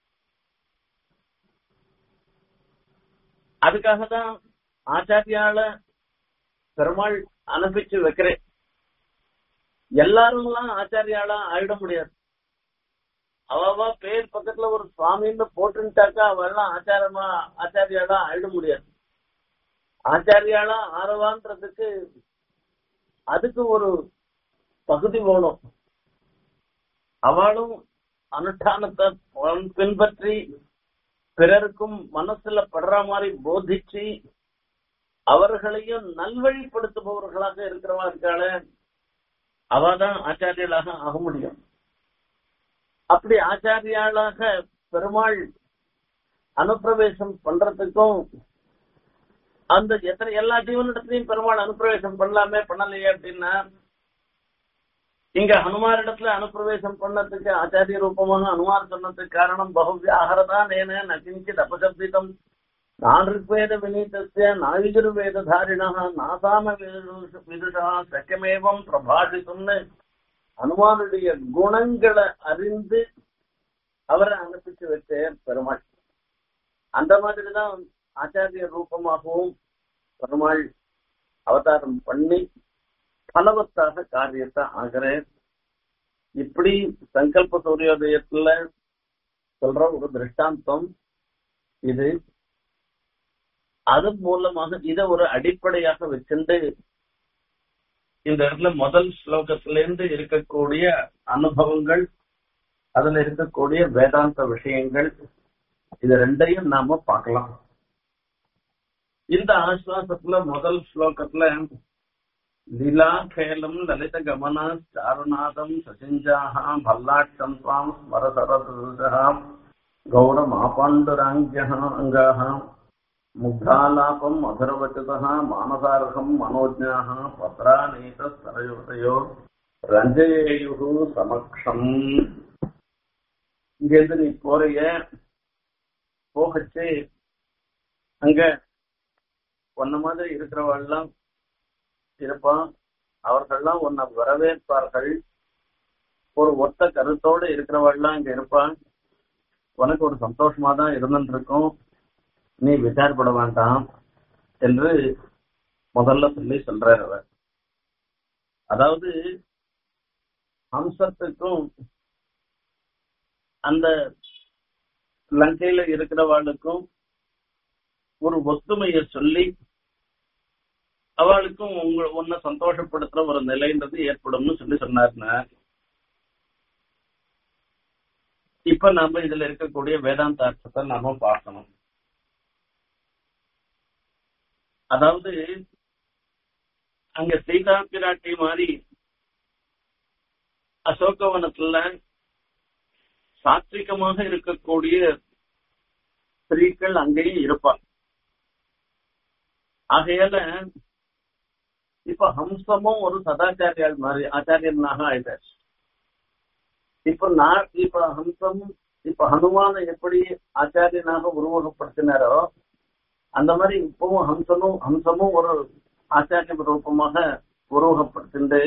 அதுக்காக தான் ஆச்சாரியால பெருமாள் அனுப்பிச்சு வைக்கிறேன் எல்லாரும்லாம் ஆச்சாரியாலா ஆயிட முடியாது அவ பேர் பக்கத்துல ஒரு சுவாமின்னு போட்டுட்டாக்கா அவெல்லாம் ஆச்சாரமா ஆச்சாரியாலா ஆயிட முடியாது ஆச்சாரியாலா ஆரவான்றதுக்கு அதுக்கு ஒரு பகுதி வேணும் அவளும் அனுஷ்டானத்தை பின்பற்றி பிறருக்கும் மனசுல படுற மாதிரி போதிச்சு அவர்களையும் நல்வழிப்படுத்துபவர்களாக இருக்கிறவா இருக்காள அவதான் ஆச்சாரியலாக ஆக முடியும் அப்படி ஆச்சாரியாளாக பெருமாள் அனுப்பிரவேசம் பண்றதுக்கும் அந்த எத்தனை எல்லா ஜீவனிடத்திலையும் பெருமாள் அனுப்பிரவேசம் பண்ணலாமே பண்ணலையே அப்படின்னா இங்க ஹனுமாரிடத்துல அனுப்பிரவேசம் பண்ணதுக்கு ஆச்சாரிய ரூபமாக ஹனுமார் சொன்னதுக்கு காரணம் பகுவியாகரதா நேன நகிஞ்சித் அபசப்திதம் நான்ருக்வேத வினீதஸ்ய நாயுஜுர்வேத தாரிணா நாசாம விதுஷா சக்கியமேவம் பிரபாஷித்தும்னு ஹனுமானுடைய குணங்களை அறிந்து அவரை அனுப்பிச்சு வச்ச பெருமாள் அந்த மாதிரிதான் ஆச்சாரிய ரூபமாகவும் பெருமாள் அவதாரம் பண்ணி பலவத்தாக காரியத்தை ஆகிறேன் இப்படி சங்கல்ப சூரியோதயத்துல சொல்ற ஒரு திருஷ்டாந்தம் இது அது மூலமாக இத ஒரு அடிப்படையாக வச்சுட்டு இந்த இடத்துல முதல் ஸ்லோகத்தில இருந்து இருக்கக்கூடிய அனுபவங்கள் அதுல இருக்கக்கூடிய வேதாந்த விஷயங்கள் இது ரெண்டையும் நாம பார்க்கலாம் இந்த ஆஸ்வாசத்துல முதல் ஸ்லோகத்துல லீலா கேலம் லலித கமன சாருநாதம் சசிஞ்சாக பல்லாட்டம் சுவாம் ஸ்மரசரதா கௌரம் ஆபாண்டுராங்கிய அங்காக முக்தாலாபம் மதுரவச்சதः மானசார்கம் மனோஜ்ஞாः பத்ராநீதஸ்தரயோதயோ ரஞ்சயேயுகு சமக்ஷம் இங்கிருந்து நீ போறிய போகச்சு அங்க ஒன்ன மாதிரி இருக்கிறவெல்லாம் இருப்பான் அவர்கள்லாம் உன்னை வரவேற்பார்கள் ஒரு ஒத்த கருத்தோடு இருக்கிறவெல்லாம் இங்க இருப்பான் உனக்கு ஒரு சந்தோஷமா தான் இருந்துட்டு இருக்கும் நீ விசாரப்பட வேண்டாம் என்று முதல்ல சொல்லி சொல்றார் அவர் அதாவது ஹம்சத்துக்கும் அந்த லங்கையில இருக்கிறவாளுக்கும் ஒரு ஒத்துமையை சொல்லி அவளுக்கும் உங்க உன்னை சந்தோஷப்படுத்துற ஒரு நிலைன்றது ஏற்படும்னு சொல்லி சொன்னாருன்னா இப்ப நாம இதுல இருக்கக்கூடிய வேதாந்த அர்த்தத்தை நாம பார்க்கணும் அதாவது அங்க சீதா பிராட்டி மாதிரி அசோகவனத்துல சாத்விகமாக இருக்கக்கூடிய ஸ்திரீக்கள் அங்கேயும் இருப்பார் ஆகையால இப்ப ஹம்சமும் ஒரு சதாச்சாரியால் மாதிரி ஆச்சாரியனாக ஆயிட்டார் இப்ப நான் இப்ப ஹம்சம் இப்ப ஹனுமான எப்படி ஆச்சாரியனாக உருவகப்படுத்தினாரோ அந்த மாதிரி இப்பவும் ஹம்சமும் ஹம்சமும் ஒரு ஆச்சாரிய ரூபமாக உருவகப்படுத்திண்டு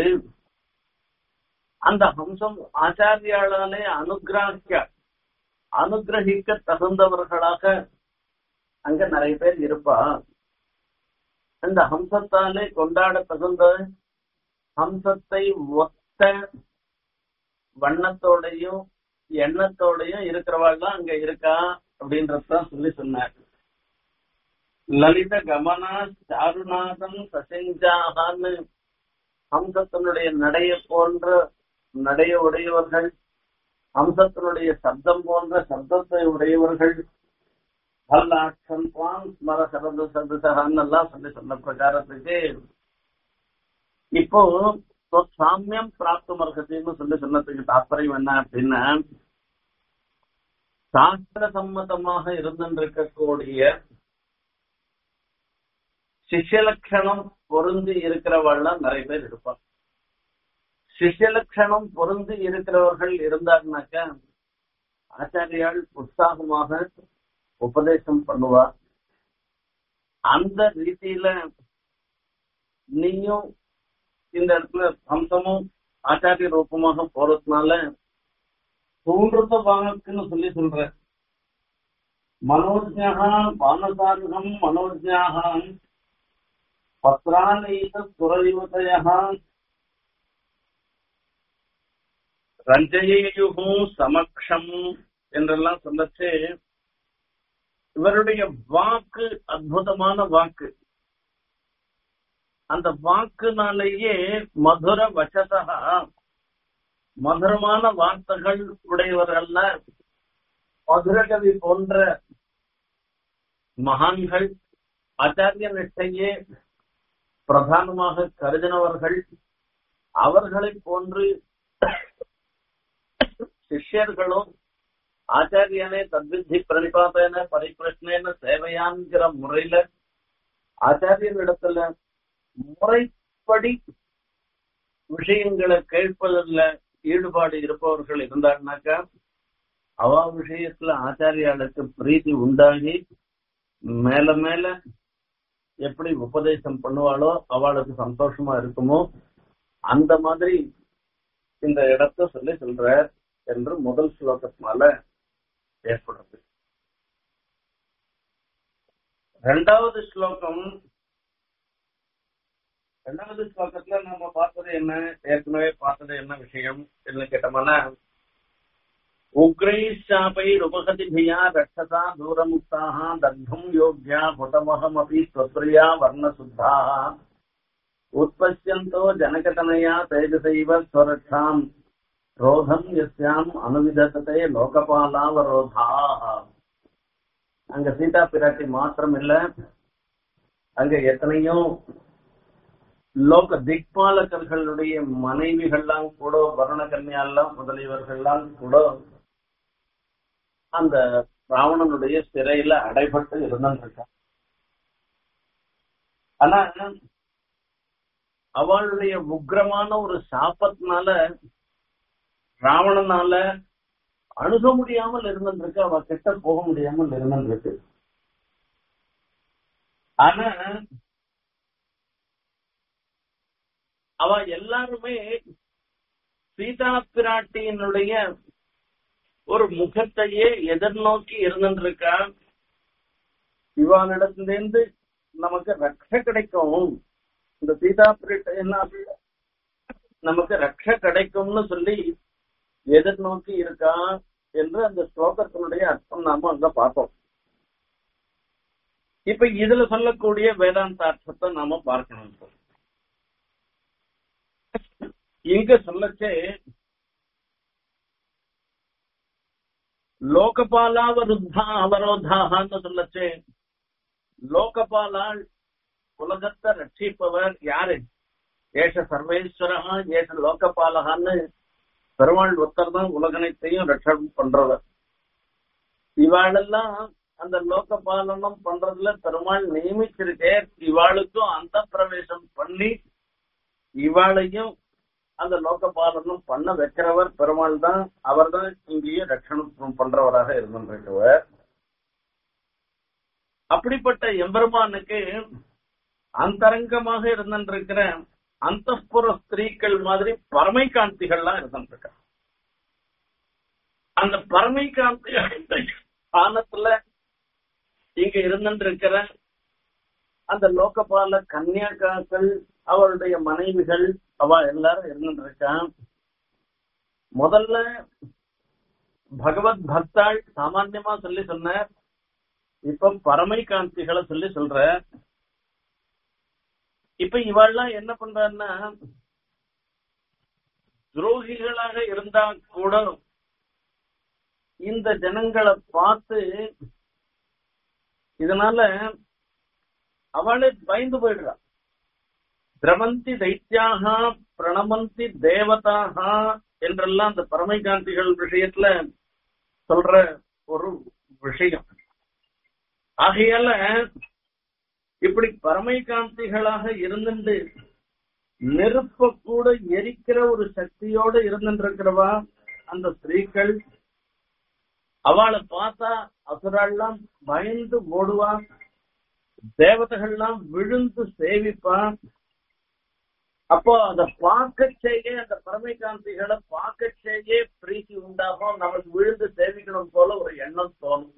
அந்த ஹம்சம் ஆச்சாரியாளாலே அனுகிரகிக்க அனுகிரகிக்க தகுந்தவர்களாக அங்க நிறைய பேர் இருப்பா அந்த ஹம்சத்தாலே கொண்டாட தகுந்த ஹம்சத்தை ஒத்த வண்ணத்தோடையும் எண்ணத்தோடையும் இருக்கிறவாள் தான் அங்க இருக்கா அப்படின்றதான் சொல்லி சொன்னார் லலித கமனா சாருநாதம் சசெஞ்சாகான்னு ஹம்சத்தினுடைய நடைய போன்ற நடைய உடையவர்கள் ஹம்சத்தினுடைய சப்தம் போன்ற சப்தத்தை உடையவர்கள் பல்லாட்சம் துவாம் ஸ்மர சரத சதுசகான்னு எல்லாம் சொல்லி சொன்ன பிரகாரத்துக்கு இப்போ சாமியம் பிராப்தம் அர்ஹத்தின்னு சொல்லி சொன்னதுக்கு தாற்பயம் என்ன அப்படின்னா சாஸ்திர சம்மதமாக இருந்திருக்கக்கூடிய சிஷ்யலட்சணம் பொருந்தி இருக்கிறவள்லாம் நிறைய பேர் இருப்பாங்க சிஷ்யலட்சணம் பொருந்தி இருக்கிறவர்கள் இருந்தாருனாக்கா ஆச்சாரியால் உற்சாகமாக உபதேசம் பண்ணுவா அந்த ரீதியில நீயும் இந்த இடத்துல அம்சமும் ஆச்சாரிய ரூபமாக போறதுனால தூண்டுத்த வாங்கக்குன்னு சொல்லி சொல்ற மனோஜா பானசாருகம் மனோஜாக பத்ராணீத துறையுதய ரஞ்சயேயுகும் சமக்ஷம் என்றெல்லாம் சொல்லச்சு இவருடைய வாக்கு அற்புதமான வாக்கு அந்த வாக்குனாலேயே மதுர வசதா மதுரமான வார்த்தைகள் உடையவர்கள்ல மதுரகவி போன்ற மகான்கள் ஆச்சாரிய நிஷ்டையே பிரதானமாக கருதினவர்கள் அவர்களை போன்று சிஷ்யர்களும் ஆச்சாரியனே தத்வித்தி பிரணிபாத்தன பரிபிரஷ்னேன சேவையான்கிற முறையில ஆச்சாரியன் இடத்துல முறைப்படி விஷயங்களை கேட்பதில் ஈடுபாடு இருப்பவர்கள் இருந்தாங்கனாக்கா அவ விஷயத்துல ஆச்சாரியாளுக்கு பிரீத்தி உண்டாகி மேல மேல எப்படி உபதேசம் பண்ணுவாளோ அவளுக்கு சந்தோஷமா இருக்குமோ அந்த மாதிரி இந்த இடத்த சொல்லி சொல்ற என்று முதல் ஸ்லோகத்தினால ஏற்படுறது ரெண்டாவது ஸ்லோகம் ரெண்டாவது ஸ்லோகத்துல நம்ம பார்த்தது என்ன ஏற்கனவே பார்த்தது என்ன விஷயம் என்ன கேட்டோம்னா உக்ரைஷாபைருபகதிபியா ரட்சசா தூரமுக்தாக தக்தும் யோக்யா புட்டமகமபி ஸ்வப்ரியா வர்ணசுத்தாக உற்பத்தியந்தோ ஜனகதனயா தேஜசைவ ஸ்வரட்சாம் ரோதம் எஸ்யாம் அனுவிதத்தை லோகபாலாவரோதாக அங்க சீதா பிராட்டி மாத்திரம் இல்ல அங்க எத்தனையோ லோக திக்பாலகர்களுடைய மனைவிகள்லாம் கூட வருண கன்யாலாம் முதலியவர்கள்லாம் கூட அந்த ராவணனுடைய சிறையில அடைபட்டு இருந்திருக்கான் ஆனா அவளுடைய உக்ரமான ஒரு சாபத்தினால ராவணனால அணுக முடியாமல் இருந்திருக்கு அவ கிட்ட போக முடியாமல் இருந்திருக்கு ஆனா அவ எல்லாருமே சீதா பிராட்டியினுடைய ஒரு முகத்தையே எதிர்நோக்கி இருந்திருக்கா இவாளிடத்திலிருந்து நமக்கு ரட்ச கிடைக்கும் இந்த சீதா பிராட்டி என்ன நமக்கு ரட்ச கிடைக்கும்னு சொல்லி எதிர்நோக்கி இருக்கா என்று அந்த ஸ்லோகத்தினுடைய அர்த்தம் நாம அங்க பார்த்தோம் இப்ப இதுல சொல்லக்கூடிய வேதாந்த அர்த்தத்தை நாம பார்க்கணும் இப்போ. இங்க சொல்லச்சே லோகபாலாவருத்தா அவரோதான்னு சொல்லச்சே லோகபாலால் உலகத்தை ரட்சிப்பவர் யாரு ஏஷ சர்வேஸ்வரா ஏஷ லோகபாலகான்னு பெருமாள் ஒருத்தர் தான் உலகனைத்தையும் ரட்சணம் பண்றவர் இவாளெல்லாம் அந்த லோக பாலனம் பண்றதுல பெருமாள் நியமிச்சிருக்கே இவாளுக்கும் அந்த பிரவேசம் பண்ணி இவாளையும் அந்த லோக பாலனம் பண்ண வைக்கிறவர் பெருமாள் தான் அவர் தான் இங்கேயும் ரட்சணம் பண்றவராக இருந்திருக்கவர் அப்படிப்பட்ட எம்பெருமானுக்கு அந்தரங்கமாக இருந்திருக்கிற அந்தப்புற ஸ்திரீக்கள் மாதிரி பரமை காந்திகள்லாம் இருந்திருக்க அந்த பரமை காந்தி ஸ்தானத்துல இங்க இருந்திருக்கிற அந்த லோகபால கன்னியாக்காக்கள் அவருடைய மனைவிகள் அவ எல்லாரும் இருந்திருக்கா முதல்ல பகவத் பக்தாள் சாமான்யமா சொல்லி சொன்னார் இப்ப பரமை காந்திகளை சொல்லி சொல்ற இப்ப இவாள்லாம் என்ன பண்றான்னா துரோகிகளாக இருந்தா கூட இந்த ஜனங்களை பார்த்து இதனால அவளே பயந்து போயிடுறா திரவந்தி தைத்தியாக பிரணமந்தி தேவதாக என்றெல்லாம் அந்த பரமைகாந்திகள் விஷயத்துல சொல்ற ஒரு விஷயம் ஆகையால இப்படி பரமைகாந்திகளாக இருந்துட்டு நெருப்ப கூட எரிக்கிற ஒரு சக்தியோட இருந்துருக்கிறவா அந்த ஸ்திரீகள் அவளை பார்த்தா அசுராள்லாம் பயந்து ஓடுவா தேவதைகள்லாம் விழுந்து சேவிப்பா அப்போ அதை பார்க்க செய்ய அந்த பரமைகாந்திகளை பார்க்க செய்ய பிரீத்தி உண்டாகும் நமக்கு விழுந்து சேவிக்கணும் போல ஒரு எண்ணம் தோணும்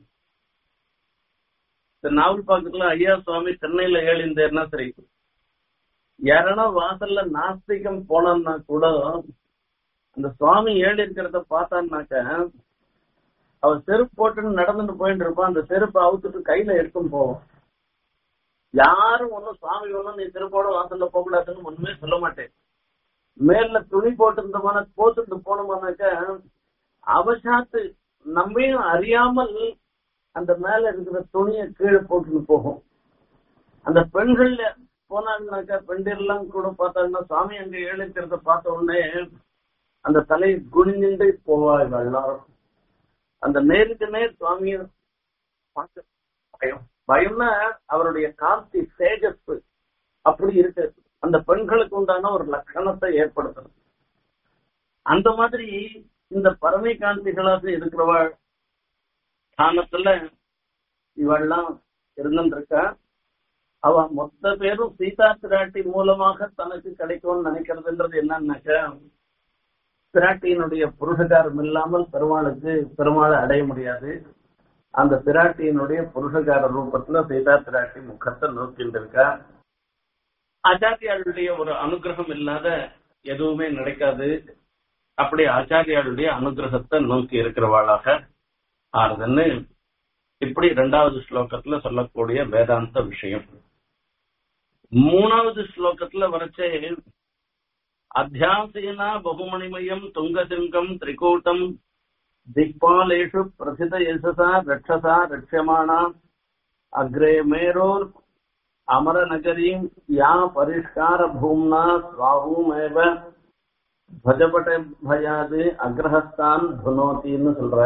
இந்த நாவல் பாக்கத்துல ஐயா சுவாமி சென்னையில ஏழிந்தேர்னா சரி யாரனா வாசல்ல நாஸ்திகம் போனான்னா கூட அந்த சுவாமி ஏழு இருக்கிறத பார்த்தான்னாக்க அவர் செருப்பு போட்டுன்னு நடந்துட்டு போயிட்டு இருப்பான் அந்த செருப்பை அவுத்துட்டு கையில எடுத்துன்னு போவோம் யாரும் ஒன்னும் சுவாமி ஒன்னும் நீ செருப்போட வாசல்ல போகக்கூடாதுன்னு ஒண்ணுமே சொல்ல மாட்டேன் மேல துணி போட்டிருந்தமான போட்டுட்டு போனோம்னாக்க அவசாத்து நம்மையும் அறியாமல் அந்த மேல இருக்கிற துணியை கீழே போட்டுன்னு போகும் அந்த பெண்கள்ல போனாங்கனாக்கா பெண்டெல்லாம் கூட பார்த்தாங்கன்னா சுவாமி அங்க ஏழைக்கிறத பார்த்த உடனே அந்த தலையை குனிஞ்சுட்டு போவா இவ எல்லாரும் அந்த நேருக்கு நேர் சுவாமிய பார்க்க பயம் பயம்னா அவருடைய காந்தி தேஜஸ் அப்படி இருக்கு அந்த பெண்களுக்கு உண்டான ஒரு லட்சணத்தை ஏற்படுத்தணும் அந்த மாதிரி இந்த பரமை காந்திகளாக இருக்கிறவள் ஸ்தானத்துல இவள்லாம் இருந்துருக்கா அவ மொத்த பேரும் சீதா பிராட்டி மூலமாக தனக்கு கிடைக்கும்னு நினைக்கிறதுன்றது என்னன்னாக்கா பிராட்டியினுடைய புருஷகாரம் இல்லாமல் பெருமாளுக்கு பெருமாளை அடைய முடியாது அந்த பிராட்டியினுடைய புருஷகார ரூபத்துல சீதா பிராட்டி முகத்தை நோக்கின்றிருக்கா ஆச்சாரியாளுடைய ஒரு அனுகிரகம் இல்லாத எதுவுமே நடக்காது அப்படி ஆச்சாரியாளுடைய அனுகிரகத்தை நோக்கி இருக்கிறவாளாக ஆறுதுன்னு இப்படி இரண்டாவது ஸ்லோகத்துல சொல்லக்கூடிய வேதாந்த விஷயம் மூணாவது ஸ்லோகத்துல வரைச்சே அத்தியாசேனா பகுமணிமயம் துங்கசிங்கம் திரிகூட்டம் திக்பாலேஷு பிரசித யசசா ரட்சசா ரட்சமானா அக்ரே மேரோர் அமரநகரீம் யா பரிஷ்கார பூம்னா சுவாஹூமேவ பஜபட பயாது அக்ரஹஸ்தான் துனோத்தின்னு சொல்ற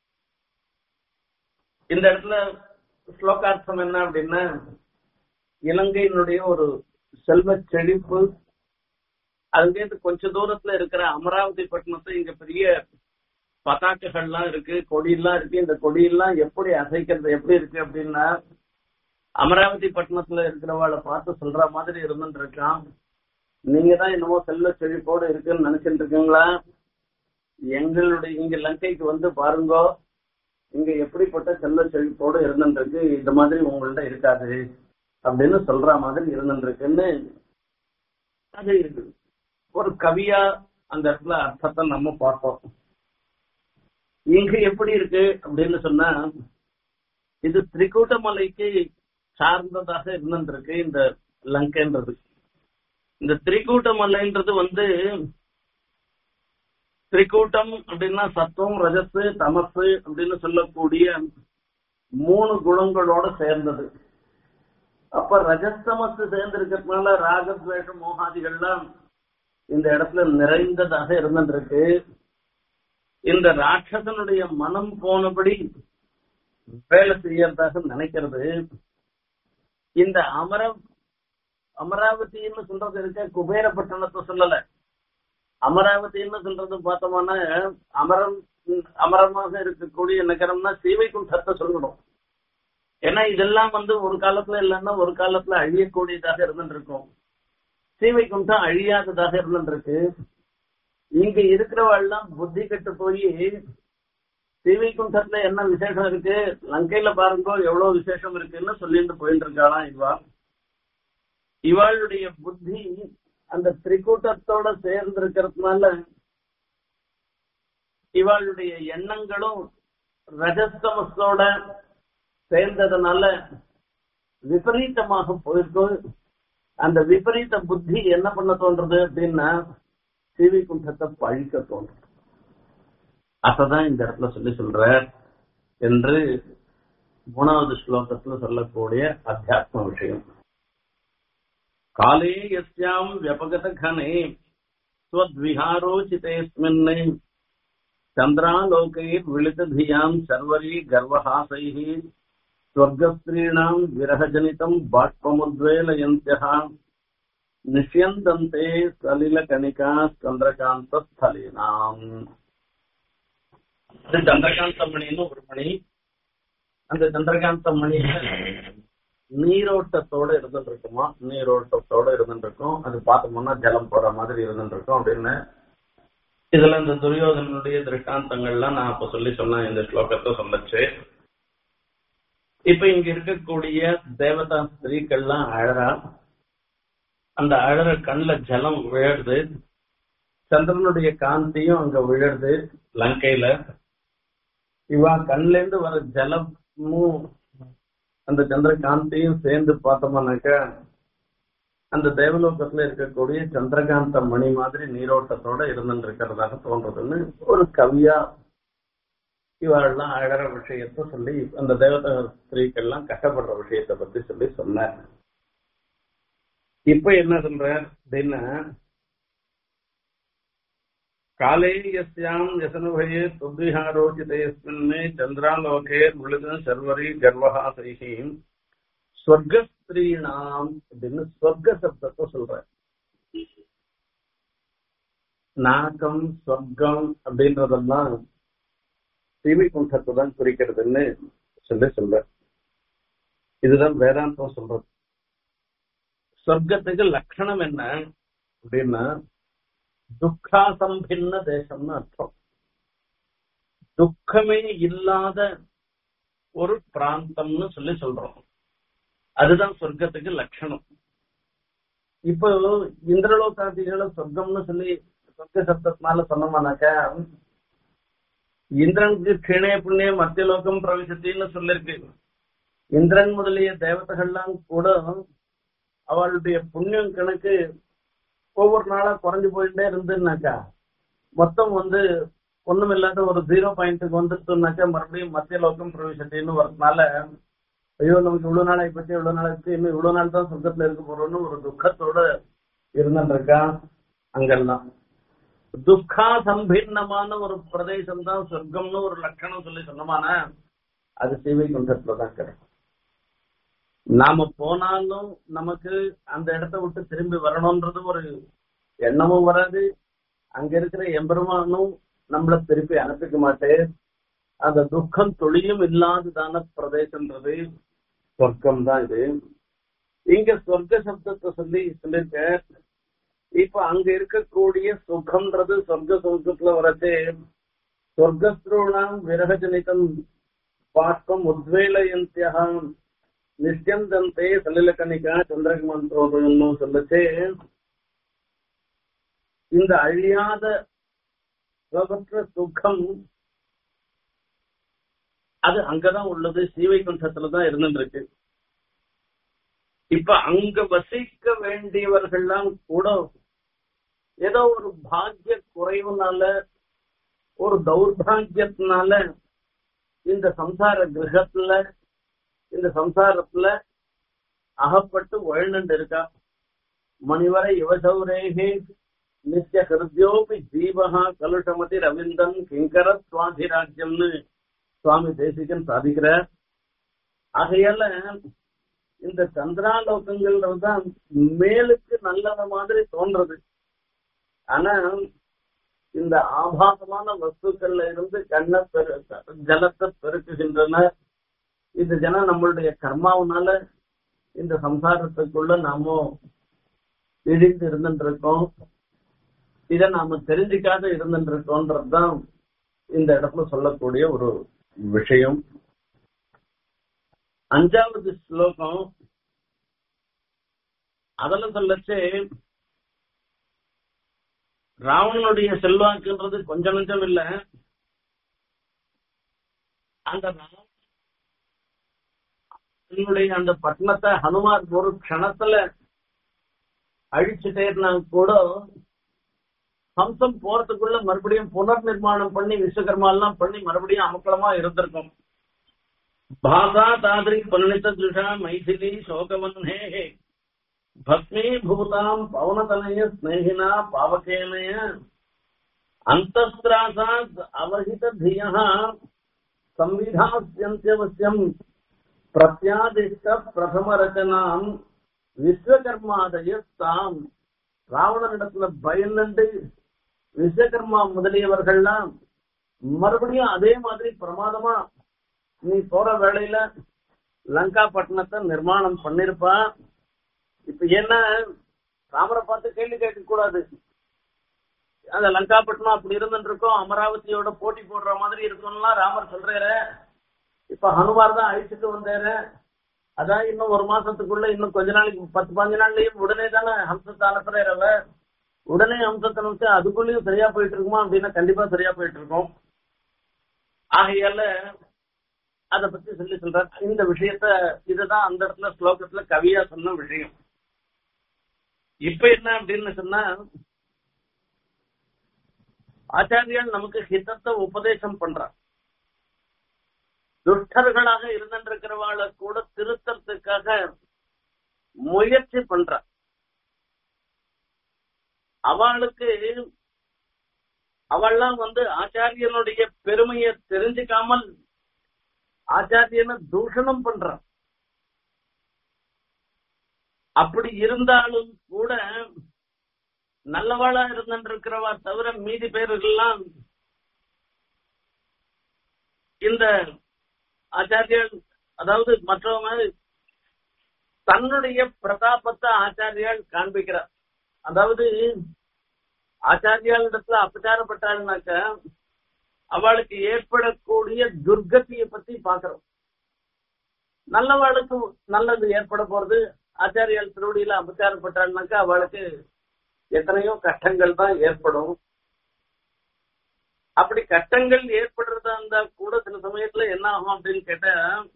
இந்த இடத்துல ஸ்லோகார்த்தம் என்ன அப்படின்னா இலங்கையினுடைய ஒரு செல்வ செழிப்பு அங்கேருந்து கொஞ்ச தூரத்துல இருக்கிற அமராவதி பட்டணத்தை இங்க பெரிய பதாக்கைகள்லாம் இருக்கு கொடியெல்லாம் இருக்கு இந்த கொடியெல்லாம் எப்படி அசைக்கிறது எப்படி இருக்கு அப்படின்னா அமராவதி பட்டணத்துல இருக்கிறவாளை பார்த்து சொல்ற மாதிரி இருந்துட்டு இருக்கான் நீங்க தான் என்னமோ செல்வ செழிப்போடு இருக்குன்னு நினைச்சிட்டு இருக்கீங்களா எங்களுடைய இங்க லங்கைக்கு வந்து பாருங்கோ இங்க எப்படிப்பட்ட செல்வ செழிப்போடு இருந்துட்டு இருக்கு இந்த மாதிரி உங்கள்ட்ட இருக்காது அப்படின்னு சொல்ற மாதிரி இருந்துட்டு இருக்குன்னு அது இருக்கு ஒரு கவியா அந்த இடத்துல அர்த்தத்தை நம்ம பார்ப்போம் இங்க எப்படி இருக்கு அப்படின்னு சொன்னா இது திரிகூட்டமலைக்கு சார்ந்ததாக இருந்திருக்கு இந்த லங்கைன்றது இந்த திரிகூட்டமலைன்றது வந்து திரிகூட்டம் அப்படின்னா சத்துவம் ரஜஸ் தமசு அப்படின்னு சொல்லக்கூடிய மூணு குணங்களோட சேர்ந்தது அப்ப ரஜஸ்தமசு சேர்ந்து இருக்கிறதுனால ராகத்வேஷம் மோகாதிகள்லாம் இந்த இடத்துல நிறைந்ததாக இருந்திருக்கு இந்த ராட்சசனுடைய மனம் போனபடி வேலை செய்யறதாக நினைக்கிறது இந்த அமர அமராவதின்னு சொல்றது இருக்க குபேரப்பட்டணத்தை சொல்லல அமராவதின்னு சொல்றது பார்த்தோம்னா அமரம் அமரமாக இருக்கக்கூடிய நகரம்னா சீவைக்குண்டத்தை சொல்லணும் ஏன்னா இதெல்லாம் வந்து ஒரு காலத்துல இல்லைன்னா ஒரு காலத்துல அழியக்கூடியதாக இருந்துருக்கும் சீவைக்குண்டம் அழியாததாக இருந்துருக்கு இங்க இருக்கிறவாள்லாம் புத்தி கெட்டு போய் சீவைக்குண்டத்துல என்ன விசேஷம் இருக்கு லங்கையில பாருங்க எவ்வளவு விசேஷம் இருக்குன்னு சொல்லிட்டு போயிட்டு இருக்காளாம் இவா இவாளுடைய புத்தி அந்த திரிகூட்டத்தோட சேர்ந்து இருக்கிறதுனால இவாளுடைய எண்ணங்களும் ரஜஸ்தமஸோட சேர்ந்ததுனால விபரீதமாக போயிருக்கும் அந்த விபரீத புத்தி என்ன பண்ண தோன்றது அப்படின்னா சிவி குண்டத்தை பழிக்க தோன்றும் அததான் இந்த இடத்துல சொல்லி சொல்ற என்று மூணாவது ஸ்லோகத்துல சொல்லக்கூடிய அத்தியாத்ம விஷயம் காலே யஸ்யாம் வியபகத கனே ஸ்வத்விஹாரோச்சிதேஸ்மின் சந்திராலோகைர் விழிததியாம் சர்வரி கர்வஹாசைः ஸ்வர்கஸ்திரீணாம் விரகஜனிதம் பாஷ்பமுத்வேலயந்தியः நிஷ்யந்தந்தே சலிலகணிகா சந்திரகாந்த ஸ்தலினாம் அது சந்திரகாந்த மணின்னு ஒரு மணி அந்த சந்திரகாந்த மணி நீரோட்டத்தோட இருந்துட்டு இருக்குமா நீரோட்டத்தோட இருந்துட்டு இருக்கும் அது பார்த்தோம்னா ஜலம் போற மாதிரி இருந்துட்டு இருக்கும் அப்படின்னு இதுல இந்த துரியோதனுடைய திருஷ்டாந்தங்கள்லாம் நான் அப்ப சொல்லி சொன்னேன் இந்த ஸ்லோகத்தை சொல்லச்சு இப்ப இங்க இருக்கக்கூடிய தேவதா ஸ்திரீக்கள்லாம் அழறா அந்த அழற கண்ணுல ஜலம் விழருது சந்திரனுடைய காந்தியும் அங்க விழருது லங்கையில இவா கண்ல இருந்து வர ஜலமும் அந்த சந்திர காந்தியும் சேர்ந்து பார்த்தோம்னாக்க அந்த தேவலோகத்துல இருக்கக்கூடிய சந்திரகாந்த மணி மாதிரி நீரோட்டத்தோட இருந்துட்டு இருக்கிறதாக தோன்றதுன்னு ஒரு கவியா இவாளெல்லாம் அழற விஷயத்த சொல்லி அந்த தேவத ஸ்திரீக்கெல்லாம் கஷ்டப்படுற விஷயத்த பத்தி சொல்லி சொன்னார் இப்ப என்ன சொல்ற அப்படின்னா காலே யஸ்யாம் யசனுபயே துர்விஹாரோச்சிதயஸ்மின்னே சந்திராலோகே மிருது சர்வரி கர்வஹாசைஹி ஸ்வர்கஸ்திரீணாம் அப்படின்னு ஸ்வர்க சப்தத்தை சொல்ற நாகம் சொர்க்கம் அப்படின்றதெல்லாம் சிவி குண்டத்தை தான் குறிக்கிறதுன்னு சொல்லி சொல்ற இதுதான் வேதாந்தம் சொல்றது சொர்க்கத்துக்கு லட்சணம் என்ன அப்படின்னா துக்காசம்பின்ன தேசம்னு அர்த்தம் துக்கமே இல்லாத ஒரு பிராந்தம்னு சொல்லி சொல்றோம் அதுதான் சொர்க்கத்துக்கு லட்சணம் இப்போ இந்திரலோகாதிகளை சொர்க்கம்னு சொல்லி சொர்க்க சப்தத்தினால சொன்னோம்னாக்கா இந்திரனுக்கு கீழே புண்ணிய மத்திய லோகம் பிரவேசத்தின்னு சொல்லிருக்கு இந்திரன் முதலிய தேவதைகள்லாம் கூட அவளுடைய புண்ணியம் கணக்கு ஒவ்வொரு நாளா குறைஞ்சு போயிட்டே இருந்துன்னாக்கா மொத்தம் வந்து ஒண்ணும் இல்லாத ஒரு ஜீரோ பாயிண்ட்டுக்கு வந்துட்டுனாக்கா மறுபடியும் மத்திய லோகம் பிரவேசத்தின்னு வரதுனால ஐயோ நமக்கு இவ்வளவு நாள் ஆயிப்போச்சு இவ்வளவு நாள் ஆச்சு இன்னும் இவ்வளவு நாள் தான் சொர்க்கத்துல இருக்க போறோம்னு ஒரு துக்கத்தோட இருந்துருக்கான் அங்கெல்லாம் துக்கா சம்பின்னமான ஒரு பிரதேசம் தான் சொர்க்கம்னு ஒரு லட்சணம் சொல்லி சொன்னோமானா அது சீவை குண்டத்துல தான் கிடைக்கும் நாம போனாலும் நமக்கு அந்த இடத்த விட்டு திரும்பி வரணும்ன்றது ஒரு எண்ணமும் வராது அங்க இருக்கிற எம்பெருமானும் நம்மள திருப்பி அனுப்பிக்க மாட்டேன் அந்த துக்கம் தொழிலும் இல்லாததான பிரதேசம்ன்றது சொர்க்கம் தான் இது இங்க சொர்க்க சப்தத்தை சொல்லி சொல்லிருக்க இப்ப அங்க இருக்கக்கூடிய சுகம்ன்றது சொர்க்க சொர்க்கத்துல வரச்சே சொர்க்கஸ்திரோணாம் விரகஜனிதம் பாக்கம் உத்வேலயந்தியம் நித்தியம் தந்தே சலிலக்கணிகா சந்திரகமந்தோன்னு சொல்லச்சே இந்த அழியாத சுகற்ற சுகம் அது அங்கதான் உள்ளது சீவைகுண்டத்துல தான் இருந்துட்டு இருக்கு இப்ப அங்க வசிக்க வேண்டியவர்கள்லாம் கூட ஏதோ ஒரு பாக்கிய குறைவுனால ஒரு தௌர்பாகியத்தினால இந்த சம்சார கிரகத்துல இந்த சம்சாரத்துல அகப்பட்டு வாழ்ந்துட்டு இருக்கா மணிவரை யுவசௌரேகே நித்திய ஹிருத்யோபி ஜீவகா கலுஷமதி ரவீந்தன் கிங்கர சுவாதிராஜ்யம்னு சுவாமி தேசிகன் சாதிக்கிறார் ஆகையால இந்த சந்திராலோகங்கள் தான் மேலுக்கு நல்லத மாதிரி தோன்றது ஆனா இந்த ஆபாசமான வஸ்துக்கள்ல இருந்து கண்ணை பெரு ஜலத்தை பெருக்குகின்றன இந்த ஜனம் நம்மளுடைய கர்மாவனால இந்த சம்சாரத்துக்குள்ள நாம இடிந்து இருந்துட்டு இருக்கோம் இத நாம தெரிஞ்சுக்காத இருந்துட்டு இருக்கோன்றதுதான் இந்த இடத்துல சொல்லக்கூடிய ஒரு விஷயம் அஞ்சாவது ஸ்லோகம் அதுல சொல்லச்சே ராவணனுடைய செல்வாக்குன்றது கொஞ்சம் நஞ்சம் இல்ல அந்த ராவணனுடைய அந்த பட்டணத்தை ஹனுமார் ஒரு க்ஷணத்துல அழிச்சுட்டேன்னா கூட ஹம்சம் போறதுக்குள்ள மறுபடியும் புனர் நிர்மாணம் பண்ணி விஸ்வகர்மா எல்லாம் பண்ணி மறுபடியும் அமக்கலமா இருந்திருக்கும் பாசா தாதிரி பன்னித்த திருஷா மைதிலி சோகவன்ஹே பத்மீ பூதாம் பவனதனய ஸ்னேகினா பாவகேனய அந்தஸ்திராசாத் அவஹித திய संविधास्यन्त्यवश्यम् प्रत्यादिष्ट प्रथमरचनाम् விஸ்வகர்மாதயஸ்தாம் ராவணனிடத்துல பயந்துண்டு விஸ்வகர்மா முதலியவர்கள்லாம் மறுபடியும் அதே மாதிரி பிரமாதமா நீ போற வேளையில லங்கா பட்டணத்தை நிர்மாணம் பண்ணிருப்பா இப்ப என்ன ராமரை பார்த்து கேள்வி கேட்க கூடாது அந்த லங்காப்பட்டினம் அப்படி இருந்துட்டு இருக்கோம் அமராவதியோட போட்டி போடுற மாதிரி இருக்கும்லாம் ராமர் சொல்றாரு இப்ப ஹனுமார் தான் அழிச்சிட்டு வந்தாரு அதான் இன்னும் ஒரு மாசத்துக்குள்ள இன்னும் கொஞ்ச நாளைக்கு பத்து பதினஞ்சு நாள்லயும் உடனே தானே ஹம்சத்தை அனுப்புறாரு உடனே ஹம்சத்தை அனுப்பிச்சு அதுக்குள்ளயும் சரியா போயிட்டு இருக்குமா அப்படின்னா கண்டிப்பா சரியா போயிட்டு இருக்கும் ஆகையால அத பத்தி சொல்லி சொல்றாரு இந்த விஷயத்த இதுதான் அந்த இடத்துல ஸ்லோகத்துல கவியா சொன்ன விஷயம் இப்ப என்ன அப்படின்னு சொன்னா ஆச்சாரியால் நமக்கு ஹிதத்தை உபதேசம் பண்றார் துஷ்டர்களாக இருந்திருக்கிறவாளை கூட திருத்தறதுக்காக முயற்சி பண்ற அவளுக்கு அவள்லாம் வந்து ஆச்சாரியனுடைய பெருமையை தெரிஞ்சுக்காமல் ஆச்சாரியனை தூஷணம் பண்றான் அப்படி இருந்தாலும் கூட நல்லவாளா இருந்திருக்கிறவா தவிர மீதி பேர்கள்லாம் இந்த ஆச்சாரியர் அதாவது மற்றவங்க தன்னுடைய பிரதாபத்தை ஆச்சாரியால் காண்பிக்கிறார் அதாவது ஆச்சாரியாளிடத்துல அபச்சாரப்பட்டாள்னாக்க அவளுக்கு ஏற்படக்கூடிய துர்கத்தியை பத்தி பாக்குறோம் நல்லவாளுக்கு நல்லது ஏற்பட போறது ஆச்சாரியால் திருவடியில அபச்சாரப்பட்டாள்னாக்கா அவளுக்கு எத்தனையோ கஷ்டங்கள் தான் ஏற்படும் அப்படி கஷ்டங்கள் ஏற்படுறதா இருந்தா கூட சில சமயத்துல என்ன ஆகும் அப்படின்னு கேட்டா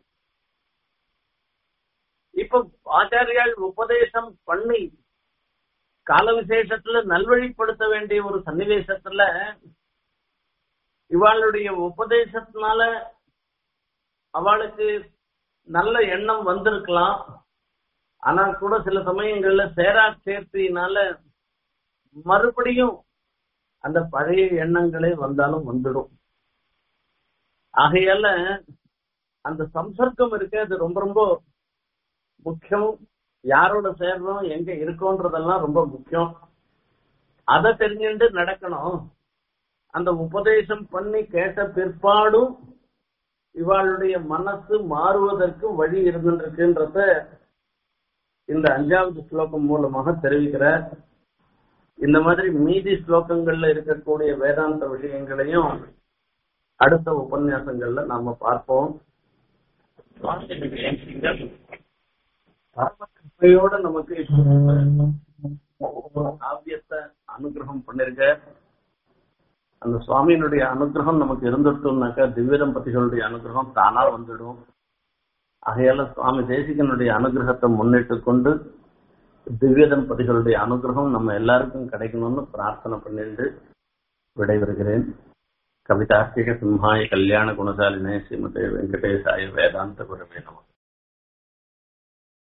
இப்ப ஆச்சாரியால் உபதேசம் பண்ணி கால விசேஷத்துல நல்வழிப்படுத்த வேண்டிய ஒரு சன்னிவேசத்துல இவாளுடைய உபதேசத்தினால அவளுக்கு நல்ல எண்ணம் வந்திருக்கலாம் ஆனா கூட சில சமயங்கள்ல சேரா சேர்த்தினால மறுபடியும் அந்த பழைய எண்ணங்களே வந்தாலும் வந்துடும் ஆகையால அந்த சம்சர்க்கம் இருக்கு அது ரொம்ப ரொம்ப முக்கியம் யாரோட சேர்றோம் எங்க இருக்கோன்றதெல்லாம் ரொம்ப முக்கியம் அதை தெரிஞ்சுட்டு நடக்கணும் அந்த உபதேசம் பண்ணி கேட்ட பிற்பாடும் இவாளுடைய மனசு மாறுவதற்கு வழி இருந்துருக்குன்றத இந்த அஞ்சாவது ஸ்லோகம் மூலமாக தெரிவிக்கிறார் இந்த மாதிரி மீதி ஸ்லோகங்கள்ல இருக்கக்கூடிய வேதாந்த விஷயங்களையும் அடுத்த உபன்யாசங்கள்ல நாம பார்ப்போம் கிருப்பையோட நமக்கு காவியத்தை அனுகிரகம் பண்ணிருக்க அந்த சுவாமியினுடைய அனுகிரகம் நமக்கு இருந்துட்டோம்னாக்கா திவ்ய தம்பதிகளுடைய அனுகிரகம் தானா வந்துடும் ஆகையால சுவாமி தேசிகனுடைய அனுகிரகத்தை முன்னிட்டு கொண்டு திவ்ய தம்பதிகளுடைய அனுகிரகம் நம்ம எல்லாருக்கும் கிடைக்கணும்னு பிரார்த்தனை பண்ணிட்டு விடைபெறுகிறேன் கவிதார்த்திக சிம்ஹாய கல்யாண குணசாலினே ஸ்ரீமதே வெங்கடேசாய வேதாந்த குருவே நமக்கு